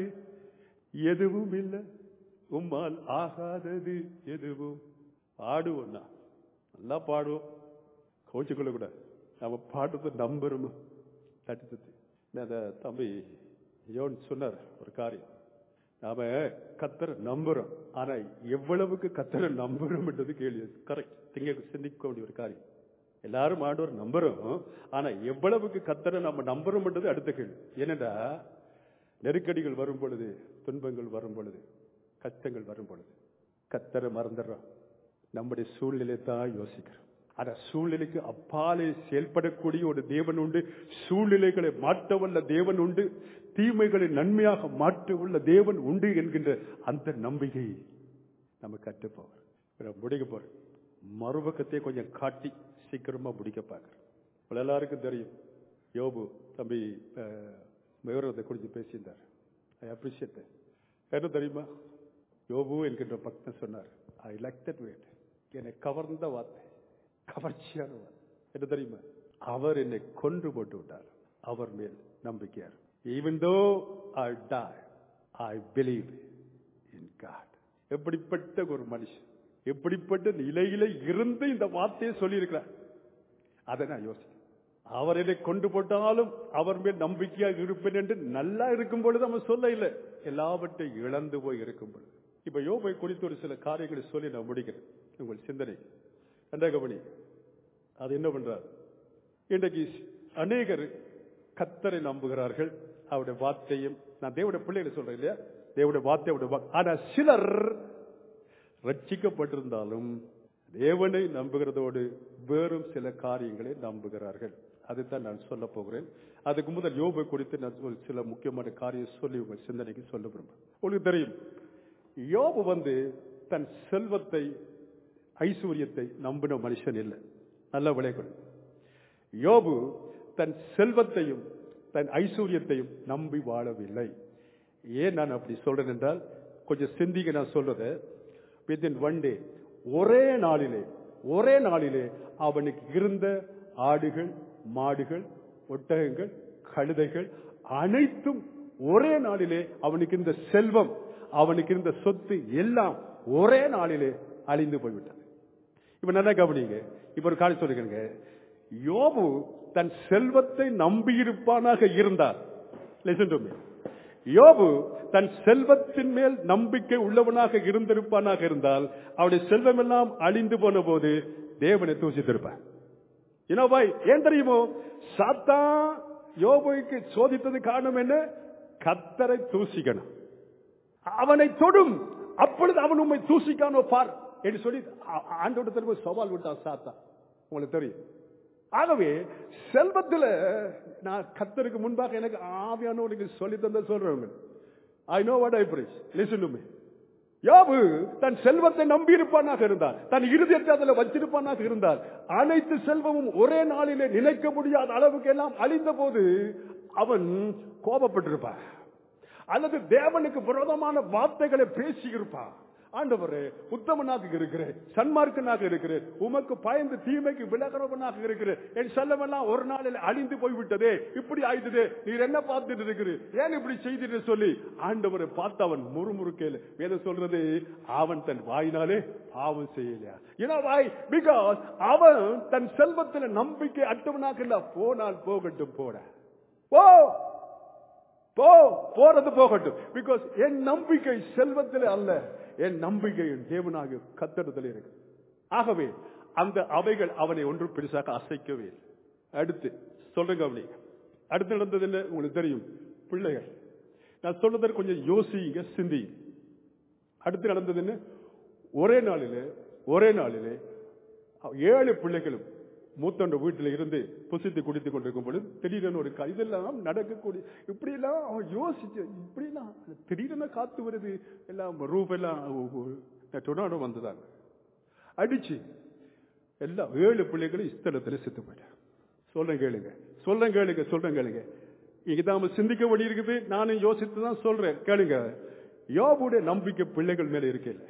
எதுவும் இல்லை உம்மால் ஆகாதது எதுவும் பாடுவோம் நான். நல்லா பாடுவோம் கோச்சிக்கொள்ள கூட நம்ம பாடுறதை நம்புறோம் தட்டி தட்டி நான் அந்த தம்பி யோன் சொன்னார் ஒரு காரியம் நாம கத்தரை நம்புறோம் ஆனா எவ்வளவுக்கு கத்தரை நம்புறோம்ன்றது கேள்வி கரெக்ட் திங்க சிந்திக்க வேண்டிய ஒரு காரியம் எல்லாரும் ஆண்டவர் நம்புறோம் ஆனா எவ்வளவுக்கு கத்தரை நம்ம நம்புறோம்ன்றது அடுத்த கேள்வி என்னடா நெருக்கடிகள் வரும் பொழுது துன்பங்கள் வரும் பொழுது கஷ்டங்கள் வரும் பொழுது கத்தரை மறந்துடுறோம் நம்முடைய சூழ்நிலை தான் யோசிக்கிறோம் ஆனா சூழ்நிலைக்கு அப்பாலே செயல்படக்கூடிய ஒரு தேவன் உண்டு சூழ்நிலைகளை மாற்ற வல்ல தேவன் உண்டு தீமைகளை நன்மையாக மாற்ற உள்ள தேவன் உண்டு என்கின்ற அந்த நம்பிக்கை நம்ம கற்றுப்போம் முடிக்க போறோம் மறுபக்கத்தை கொஞ்சம் காட்டி சீக்கிரமா முடிக்க பார்க்கிறோம் உள்ள எல்லாருக்கும் தெரியும் யோபு தம்பி மேவரத்தை குறித்து பேசியிருந்தார் ஐ அப்ரிஷியேட் என்ன தெரியுமா யோபு என்கின்ற பக்தன் சொன்னார் ஐ லைக் தட் வேட் என்னை கவர்ந்த வார்த்தை கவர்ச்சியான வார்த்தை என்ன தெரியுமா அவர் என்னை கொன்று போட்டு விட்டார் அவர் மேல் நம்பிக்கையார் even though I die I believe in God எப்படிப்பட்ட ஒரு மனுஷன் எப்படிப்பட்ட நிலையில இருந்து இந்த வார்த்தையை சொல்லியிருக்கிறார் அதை நான் யோசிக்கிறேன் அவர் என்னை கொண்டு போட்டாலும் அவர் மேல் நம்பிக்கையாக இருப்பேன் என்று நல்லா இருக்கும் பொழுது அவன் சொல்ல இல்லை எல்லாவற்றையும் இழந்து போய் இருக்கும் பொழுது இப்ப யோபை குறித்து ஒரு சில காரியங்களை சொல்லி நான் முடிக்கிறேன் உங்கள் சிந்தனை ரெண்டாம் கவனி அது என்ன பண்றார் இன்றைக்கு அநேகர் கத்தரை நம்புகிறார்கள் அவருடைய வார்த்தையும் நான் தேவனுடைய பிள்ளைகளை சொல்றேன் இல்லையா தேவனுடைய வார்த்தை அவருடைய வா- ஆனா சிலர் ரட்சிக்கப்பட்டிருந்தாலும் தேவனை நம்புகிறதோடு வேறும் சில காரியங்களை நம்புகிறார்கள் அதுதான் நான் சொல்ல போகிறேன் அதுக்கு முதல் யோபை குறித்து நான் ஒரு சில முக்கியமான காரியம் சொல்லி உங்கள் சிந்தனைக்கு சொல்ல விரும்புகிறேன் உங்களுக்கு தெரியும் யோபு வந்து தன் செல்வத்தை ஐஸ்வர்யத்தை நம்பின மனுஷன் இல்லை நல்ல விளைக்கணும் யோபு தன் செல்வத்தையும் தன் ஐஸ்வர்யத்தையும் நம்பி வாழவில்லை ஏன் நான் அப்படி சொல்றேன் என்றால் கொஞ்சம் சிந்திக்க நான் சொல்றத வித்தின் ஒன் டே ஒரே நாளிலே ஒரே நாளிலே அவனுக்கு இருந்த ஆடுகள் மாடுகள் ஒட்டகங்கள் கழுதைகள் அனைத்தும் ஒரே நாளிலே அவனுக்கு இருந்த செல்வம் அவனுக்கு இருந்த சொத்து எல்லாம் ஒரே நாளிலே அழிந்து போய்விட்டது இப்ப நல்லா கவனிங்க இப்ப ஒரு காலம் சொல்லுங்க யோபு தன் செல்வத்தை நம்பியிருப்பானாக இருந்தார் Listen to me. யோபு தன் செல்வத்தின் மேல் நம்பிக்கை உள்ளவனாக இருந்திருப்பானாக இருந்தால் அவருடைய செல்வம் எல்லாம் அழிந்து போன போது தேவனை தூசித்திருப்பார் இனோபாய் ஏன் தெரியுமோ சாத்தா யோபுக்கு சோதித்தது காரணம் என்ன கத்தரை தூசிக்கணும் அவனை தொடும் அப்பொழுது அவன் உண்மை தூசிக்கானோ பார் என்று சொல்லி ஆ- ஆண்டோட திரும்ப சவால் விட்டான் சாத்தா உங்களுக்கு தெரியும் ஆகவே செல்வத்துல நான் கத்தருக்கு முன்பாக எனக்கு ஆவியானவருக்கு சொல்லி தந்த சொல்றேன் I know what I praise listen to me யோபு தன் செல்வத்தை நம்பி இருப்பானாக இருந்தார் தன் இருதயத்தை அதுல வச்சிருப்பானாக இருந்தார் அனைத்து செல்வமும் ஒரே நாளிலே நினைக்க முடியாத அளவுக்கு எல்லாம் அழிந்த போது அவன் கோபப்பட்டிருப்பான் அல்லது தேவனுக்கு விரோதமான வார்த்தைகளை பேசி இருப்பான் ஆண்டவரே உத்தமனாக இருக்கிறேன் சன்மார்க்கனாக இருக்கிறேன் உமக்கு பயந்து தீமைக்கு விலகிறவனாக இருக்கிறேன் என் செல்லமெல்லாம் ஒரு நாளில் அழிந்து போய்விட்டதே இப்படி ஆயிடுதே நீர் என்ன பார்த்துட்டு இருக்கிறீர் ஏன் இப்படி செய்துட்டு சொல்லி ஆண்டவரை பார்த்து அவன் முறுமுறுக்கேல வேத சொல்றது அவன் தன் வாயினாலே பாவம் செய்யலையா ஏன்னா வாய் பிகாஸ் அவன் தன் செல்வத்தில் நம்பிக்கை அட்டவனாக இல்ல போனால் போகட்டும் போட போ போ போறது போகட்டும் பிகாஸ் என் நம்பிக்கை செல்வத்தில் அல்ல என் நம்பிக்கை என் தேவனாக கத்தறதில் இருக்கு ஆகவே அந்த அவைகள் அவனை ஒன்றும் பெருசாக அசைக்கவே இல்லை அடுத்து சொல்றேங்க அவனை அடுத்து நடந்தது என்ன உங்களுக்கு தெரியும் பிள்ளைகள் நான் சொல்றதை கொஞ்சம் யோசிங்க சிந்தி அடுத்து நடந்தது என்ன ஒரே நாளிலே ஒரே நாளிலே ஏழு பிள்ளைகளும் மூத்தொண்ட வீட்டில் இருந்து புசித்து குடித்துக் கொண்டிருக்கும் பொழுது திடீரென ஒரு கா- இதெல்லாம் நடக்கக்கூடிய இப்படி எல்லாம் அவன் யோசிச்சு இப்படி எல்லாம் திடீரென காத்து வருது எல்லாம் ரூப் எல்லாம் டொனாடோ வந்ததாங்க அடிச்சு எல்லாம் ஏழு பிள்ளைகளும் இஸ்தலத்துல செத்து போயிட்டாங்க சொல்றேன் கேளுங்க சொல்றேன் கேளுங்க சொல்றேன் கேளுங்க இங்கதான் நம்ம சிந்திக்க வேண்டி இருக்குது நானும் யோசித்து தான் சொல்றேன் கேளுங்க யோபுடைய நம்பிக்கை பிள்ளைகள் மேல இருக்கல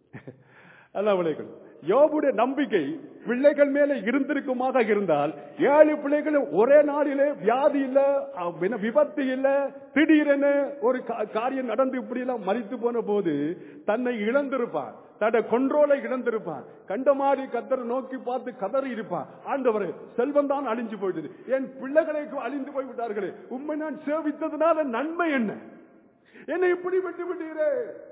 அல்ல விளைகள் யோபுடைய நம்பிக்கை பிள்ளைகள் மேல இருந்திருக்குமாக இருந்தால் ஏழு பிள்ளைகளும் ஒரே நாளிலே வியாதி இல்ல அஹ், என்ன விபத்து இல்ல திடீரென ஒரு கா- காரியம் நடந்து இப்படி எல்லாம் மறித்து போன போது தன்னை இழந்திருப்பான் தன்னுடைய கொன்றோலை இழந்திருப்பான் கண்ட மாதிரி கத்தரை நோக்கி பார்த்து கதறி இருப்பான் ஆண்டவரே செல்வம் தான் அழிஞ்சு போயிடுது என் பிள்ளைகளை அழிந்து போய் விட்டார்களே உண்மை நான் சேவித்ததுனால நன்மை என்ன என்னை இப்படி விட்டு விட்டீரே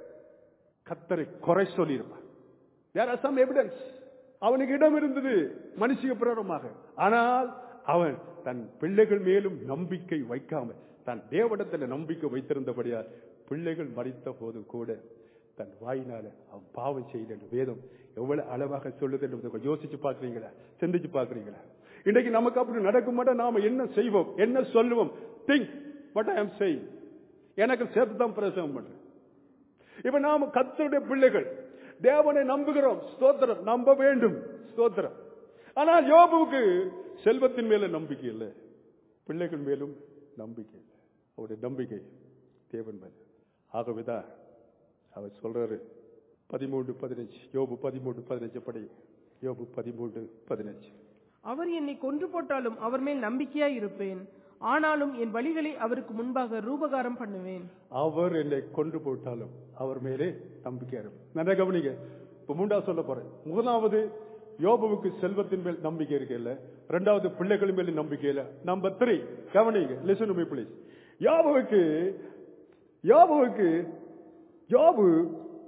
கத்தரை குறை சொல்லியிருப்பான் There are some evidence. அவனுக்கு இடம் இருந்தது மனுஷிய பிரகாரமாக ஆனால் அவன் தன் பிள்ளைகள் மேலும் நம்பிக்கை வைக்காமல் தன் தேவடத்தில் நம்பிக்கை வைத்திருந்தபடியால் பிள்ளைகள் மறித்த போது கூட தன் வாயினால அவன் பாவம் செய்த வேதம் எவ்வளவு அளவாக சொல்லுது என்று கொஞ்சம் யோசிச்சு பாக்குறீங்களா சிந்திச்சு பாக்குறீங்களா இன்னைக்கு நமக்கு அப்படி நடக்க மாட்டோம் நாம என்ன செய்வோம் என்ன சொல்லுவோம் think what I am saying எனக்கு சேர்த்து தான் பிரசவம் பண்றேன் இப்ப நாம கத்தருடைய பிள்ளைகள் தேவனை நம்புகிறோம் ஸ்தோத்திரம் நம்ப வேண்டும் ஸ்தோத்திரம் ஆனால் யோபுவுக்கு செல்வத்தின் மேல நம்பிக்கை இல்லை பிள்ளைகள் மேலும் நம்பிக்கை இல்லை அவருடைய நம்பிக்கை தேவன் மேல ஆகவேதான் அவர் சொல்றாரு பதிமூன்று பதினஞ்சு யோபு பதிமூன்று பதினஞ்சு படி யோபு பதிமூன்று பதினஞ்சு அவர் என்னை கொன்று போட்டாலும் அவர் மேல் நம்பிக்கையாய் இருப்பேன் ஆனாலும் என் வழிகளை அவருக்கு முன்பாக ரூபகாரம் பண்ணுவேன் அவர் என்னை கொண்டு போட்டாலும் அவர் மேலே நம்பிக்கை இருக்கும் நல்லா கவனிங்க இப்ப மூண்டா சொல்ல போறேன் முதலாவது யோபுவுக்கு செல்வத்தின் மேல் நம்பிக்கை இருக்கு இல்ல ரெண்டாவது பிள்ளைகள் மேல நம்பிக்கை இல்ல நம்பர் த்ரீ கவனிங்க லிசன் மீ ப்ளீஸ் யோபுவுக்கு யோபுவுக்கு யோபு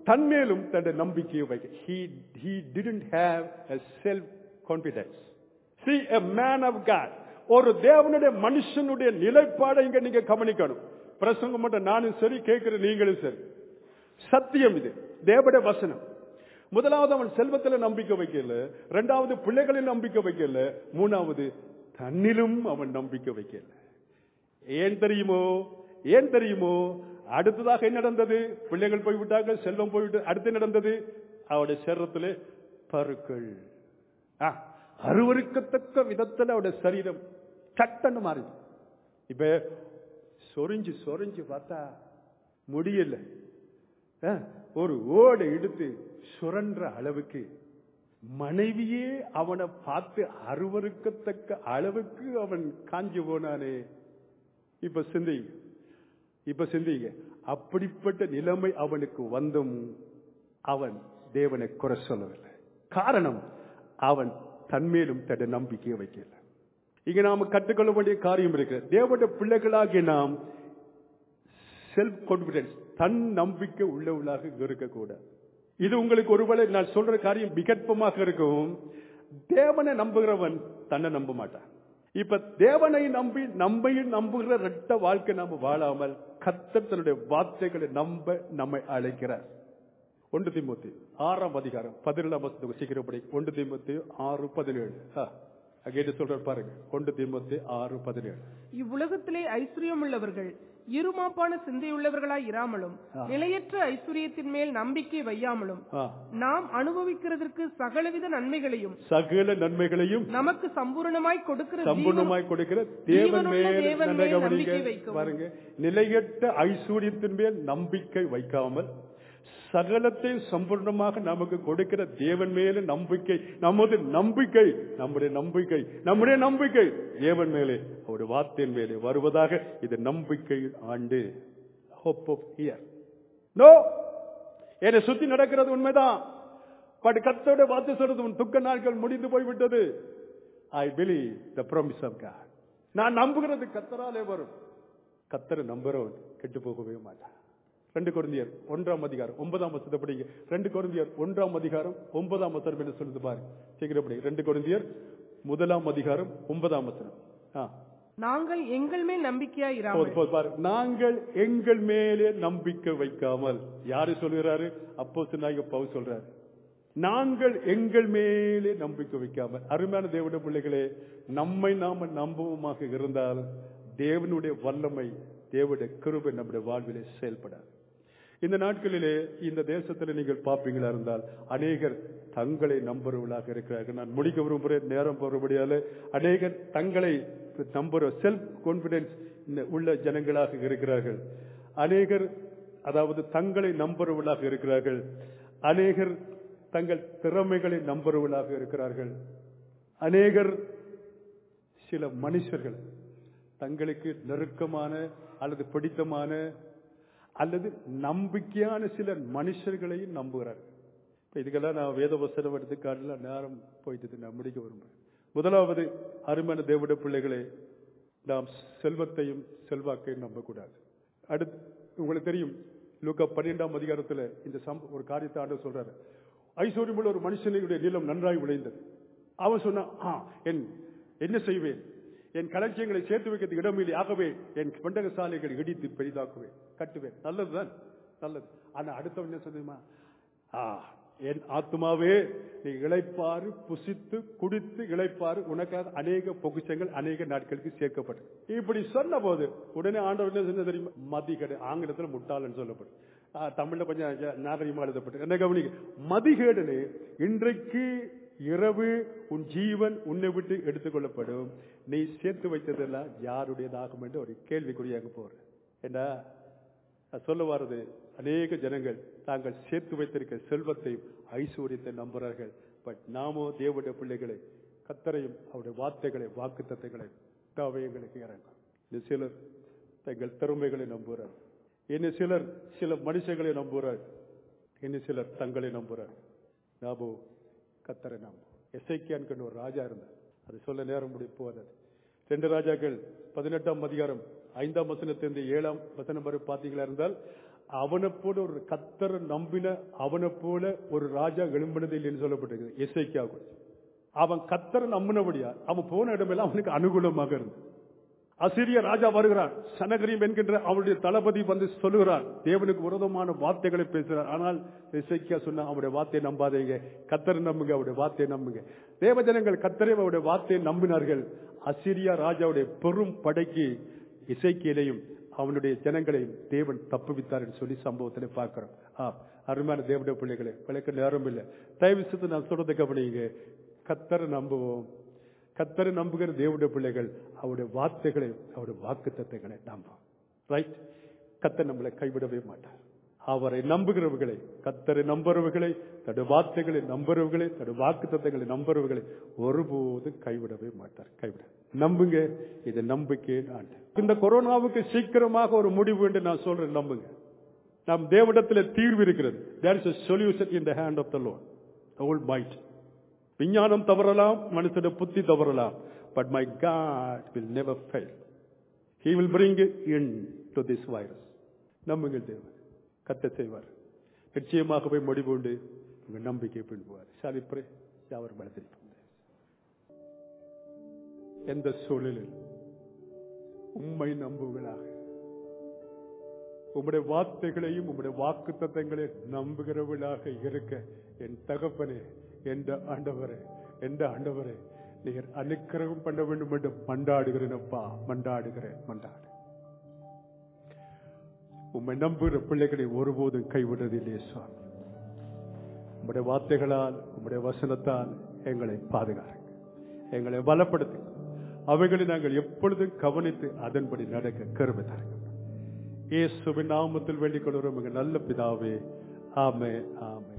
தன்மேலும் தன்னுடைய நம்பிக்கையை வைக்க he he didn't have a self confidence see a man of god ஒரு தேவனுடைய மனுஷனுடைய நிலைப்பாடை இங்க நீங்க கவனிக்கணும் பிரசங்கம் மட்டும் நானும் சரி கேட்கிற நீங்களும் சரி சத்தியம் இது தேவனுடைய வசனம் முதலாவது அவன் செல்வத்தில் நம்பிக்கை வைக்கல இரண்டாவது பிள்ளைகளில் நம்பிக்கை வைக்கல மூணாவது தன்னிலும் அவன் நம்பிக்கை வைக்கல ஏன் தெரியுமோ ஏன் தெரியுமோ அடுத்ததாக என்ன நடந்தது பிள்ளைகள் போய்விட்டார்கள் செல்வம் போய்விட்டு அடுத்து என்ன நடந்தது அவருடைய சரீரத்திலே பருக்கள் ஆ, அருவருக்கத்தக்க விதத்தில் அவருடைய சரீரம் சட்டன்னு மாறுது இப்ப சொரிஞ்சு சொரிஞ்சு பார்த்தா முடியல ஆ, ஒரு ஓடை எடுத்து சுரன்ற அளவுக்கு மனைவியே அவனை பார்த்து அருவருக்கத்தக்க அளவுக்கு அவன் காஞ்சு போனானே இப்ப சிந்திங்க இப்ப சிந்திங்க அப்படிப்பட்ட நிலைமை அவனுக்கு வந்தும் அவன் தேவனை குறை சொல்லவில்லை காரணம் அவன் தன்மேலும் தன்னுடைய நம்பிக்கையை வைக்கல இங்க நாம கற்றுக்கொள்ள வேண்டிய காரியம் இருக்கு தேவனுடைய பிள்ளைகளாகிய நாம் செல்ஃப் கான்பிடன்ஸ் தன் நம்பிக்கை உள்ளவர்களாக இருக்கக்கூடாது இது உங்களுக்கு ஒருவேளை நான் சொல்ற காரியம் விகற்பமாக இருக்கும் தேவனை நம்புகிறவன் தன்னை நம்ப மாட்டான் இப்ப தேவனை நம்பி நம்பையும் நம்புகிற ரெட்ட வாழ்க்கை நாம வாழாமல் கர்த்தர் தன்னுடைய வார்த்தைகளை நம்ப நம்மை அழைக்கிறார் ஒன்று திமுத்தி ஆறாம் அதிகாரம் பதினேழாம் வருஷத்துக்கு சீக்கிரம் படி ஒன்று திமுத்தி ஆறு பதினேழு அங்கே சொல்ற பாருங்க ஒன்று திமுத்தி ஆறு பதினேழு இவ்வுலகத்திலே ஐஸ்வர்யம் உள்ளவர்கள் இருமாப்பான சிந்தையுள்ளவர்களாய் இராமலும் நிலையற்ற ஐஸ்வர்யத்தின் மேல் நம்பிக்கை வையாமலும் ஆ. நாம் அனுபவிக்கிறதற்கு சகலவித நன்மைகளையும் சகல நன்மைகளையும் நமக்கு சம்பூரணமாய் கொடுக்கிற ஜீவனும் சம்பூர்ணமாய் கொடுக்கிற தேவன் ஜீவனுள்ள மேல் தேவன் நல்ல மேல் கவனிக்க நம்பிக்கை வைக்கவும். பாருங்க நிலையற்ற ஐஸ்வர்யத்தின் மேல் நம்பிக்கை வைக்காமல் சகலத்தை சம்பூர்ணமாக நமக்கு கொடுக்கிற தேவன் மேல நம்பிக்கை நமது நம்பிக்கை நம்முடைய நம்பிக்கை நம்முடைய நம்பிக்கை தேவன் மேலே அவருடைய வார்த்தையின் மேலே வருவதாக இது நம்பிக்கை ஆண்டு ஹோப் ஆஃப் இயர் நோ என்னை சுத்தி நடக்கிறது உண்மைதான் பட் கத்தோட வார்த்தை சொல்றது உன் துக்க நாட்கள் முடிந்து போய்விட்டது I believe the promise of God நான் நம்புகிறது கத்தராலே வரும் கத்தரை நம்புறவன் கெட்டு போகவே மாட்டான் ரெண்டு குருந்தியர் ஒன்றாம் அதிகாரம் ஒன்பதாம் வசத்தை படிங்க ரெண்டு குருந்தியர் ஒன்றாம் அதிகாரம் ஒன்பதாம் வசனம் என்ன சொல்லுது பாரு சீக்கிரம் படி ரெண்டு குருந்தியர் முதலாம் அதிகாரம் ஒன்பதாம் வசனம் ஆ நாங்கள் எங்கள் மேல் நம்பிக்கையாய் போது, இராமல் போது, பாரு. நாங்கள் எங்கள் மேலே நம்பிக்கை வைக்காமல் யாரு சொல்கிறாரு அப்போ நாயக பவு சொல்றாரு நாங்கள் எங்கள் மேலே நம்பிக்கை வைக்காமல் அருமையான தேவனுடைய பிள்ளைகளே நம்மை நாம நம்புவமாக இருந்தால் தேவனுடைய வல்லமை தேவனுடைய கிருபை நம்முடைய வாழ்விலே செயல்படாது இந்த நாட்களிலே இந்த தேசத்தில் நீங்கள் பார்ப்பீங்களா இருந்தால் அநேகர் தங்களை நம்புறவர்களாக இருக்கிறார்கள் நான் முடிக்க விரும்புகிறேன் நேரம் போறபடியால அநேகர் தங்களை நம்புற செல்ஃப் கான்பிடன்ஸ் உள்ள ஜனங்களாக இருக்கிறார்கள் அநேகர் அதாவது தங்களை நம்புறவர்களாக இருக்கிறார்கள் அநேகர் தங்கள் திறமைகளை நம்புறவர்களாக இருக்கிறார்கள் அநேகர் சில மனுஷர்கள் தங்களுக்கு நெருக்கமான அல்லது பிடித்தமான அல்லது நம்பிக்கையான சில மனுஷர்களையும் நம்புகிறார்கள் இப்ப இதுக்கெல்லாம் நான் வேத வசனம் எடுத்துக்காட்டுல நேரம் போயிட்டு நான் முடிக்க விரும்புகிறேன் முதலாவது அருமையான தேவட பிள்ளைகளே நாம் செல்வத்தையும் செல்வாக்கையும் நம்பக்கூடாது அடுத்து உங்களுக்கு தெரியும் லூக்கா பன்னிரெண்டாம் அதிகாரத்துல இந்த சம்ப ஒரு காரியத்தை ஆண்டு சொல்றாரு ஐஸ்வர்யமுள்ள ஒரு மனுஷனுடைய நிலம் நன்றாய் விளைந்தது அவன் சொன்னான் "ஆ, என் என்ன செய்வேன் என் களஞ்சியங்களை சேர்த்து வைக்கிறதுக்கு இடமில்லை ஆகவே என் பண்டக சாலைகளை இடித்து பெரிதாக்குவேன் கட்டுவேன் நல்லதுதான் நல்லது ஆனா அடுத்தவன் என்ன சொல்லுமா ஆ என் ஆத்மாவே நீ இளைப்பாறு புசித்து குடித்து இளைப்பாறு உனக்காக அநேக பொக்கிஷங்கள் அநேக நாட்களுக்கு சேர்க்கப்படும் இப்படி சொன்ன போது உடனே ஆண்டவர் என்ன சொன்ன தெரியுமா மதிகேடு ஆங்கிலத்தில் முட்டாளன்னு சொல்லப்படும் ஆ, தமிழ்ல கொஞ்சம் ஜ- நாகரிகமா எழுதப்பட்டு என்ன கவனிக்க மதிகேடுன்னு இன்றைக்கு இரவு உன் ஜீவன் உன்னை விட்டு எடுத்துக்கொள்ளப்படும் நீ சேர்த்து வைத்ததெல்லாம் யாருடையதாகும் என்று ஒரு கேள்விக்குறியாக போற ஏண்டா நான் சொல்ல வர்றது அநேக ஜனங்கள் தாங்கள் சேர்த்து வைத்திருக்க செல்வத்தை ஐஸ்வர்யத்தை நம்புகிறார்கள் பட் நாமோ தேவனுடைய பிள்ளைகளை கத்தரையும் அவருடைய வார்த்தைகளை வாக்கு தத்தைகளை எங்களுக்கு இறங்கும் இந்த சிலர் தங்கள் திறமைகளை நம்புகிறார் இன்னும் சிலர் சில மனுஷங்களை நம்புகிறார் இன்னும் சிலர் தங்களை நம்புகிறார் நாமோ கத்தரை நம்பும் எசைக்கியான் ஒரு ராஜா இருந்தார் அது சொல்ல நேரம் முடி போகாது ரெண்டு ராஜாக்கள் பதினெட்டாம் அதிகாரம் ஐந்தாம் வசனத்திலிருந்து ஏழாம் வசனம் வரை பார்த்தீங்களா இருந்தால் அவனை போல ஒரு கத்தரை நம்பின அவனை போல ஒரு ராஜா எழும்பினது இல்லைன்னு சொல்லப்பட்டிருக்கு இசைக்கா அவன் கத்தரை நம்பினபடியா அவன் போன இடமெல்லாம் அவனுக்கு அனுகூலமாக இருந்தது அசிரிய ராஜா வருகிறார் சனகரியம் என்கின்ற அவருடைய தளபதி வந்து சொல்லுகிறார் தேவனுக்கு விரோதமான வார்த்தைகளை பேசுகிறார் ஆனால் இசைக்கியா சொன்ன அவருடைய வார்த்தையை நம்பாதீங்க கத்தரை நம்புங்க அவருடைய வார்த்தையை நம்புங்க தேவஜனங்கள் கத்தரை அவருடைய வார்த்தையை நம்பினார்கள் அசிரியா ராஜாவுடைய பெரும் படைக்கு இசைக்கியலையும் அவனுடைய ஜனங்களையும் தேவன் தப்புவித்தார் என்று சொல்லி சம்பவத்தில் பார்க்கிறோம் ஆ அருமையான தேவனுடைய பிள்ளைகளே விளக்க நேரம் இல்லை தயவு செய்து நான் சொல்றதை கவனிங்க கத்தரை நம்புவோம் கத்தரை நம்புகிற தேவனுடைய பிள்ளைகள் அவருடைய வார்த்தைகளை அவருடைய வாக்கு தத்துவங்களை நம்பும் ரைட் கத்தர் நம்மளை கைவிடவே மாட்டார் அவரை நம்புகிறவர்களை கத்தரை நம்புறவர்களை தடு வார்த்தைகளை நம்புறவர்களை தடு வாக்கு தத்துவங்களை நம்புறவர்களை ஒருபோதும் கைவிடவே மாட்டார் கைவிட நம்புங்க இது நம்பிக்கை ஆண்டு இந்த கொரோனாவுக்கு சீக்கிரமாக ஒரு முடிவு என்று நான் சொல்றேன் நம்புங்க நம் தேவடத்தில் தீர்வு இருக்கிறது there is solution in the hand of the Lord Almighty விஞ்ஞானம் தவறலாம் மனுஷன புத்தி தவறலாம் but my God will never fail he will bring in to this virus நம்புங்கள் தேவன் கத்த செய்வார் நிச்சயமாகவே முடிவு உண்டு உங்க நம்பிக்கை பின்புவார் சாலிப்ரே அவர் பலத்தில் எந்த சூழலில் உண்மை நம்புகளாக உம்முடைய வார்த்தைகளையும் உம்முடைய வாக்கு தத்தங்களையும் நம்புகிறவர்களாக இருக்க என் தகப்பனே எந்த ஆண்டவரே எந்த ஆண்டவரே நீர் அனுக்கிரகம் பண்ண வேண்டும் என்று மண்டாடுகிறேனப்பா மண்டாடுகிறேன் மண்டாடு உம்மை நம்புகிற பிள்ளைகளை ஒருபோதும் கைவிடுவதில்லையே சுவாமி உம்முடைய வார்த்தைகளால் உம்முடைய வசனத்தால் எங்களை பாதுகாருங்க எங்களை பலப்படுத்துங்க அவைகளை நாங்கள் எப்பொழுதும் கவனித்து அதன்படி நடக்க கருமை தாருங்க இயேசுவின் நாமத்தில் வேண்டிக் கொள்கிறோம் எங்கள் நல்ல பிதாவே ஆமே ஆமே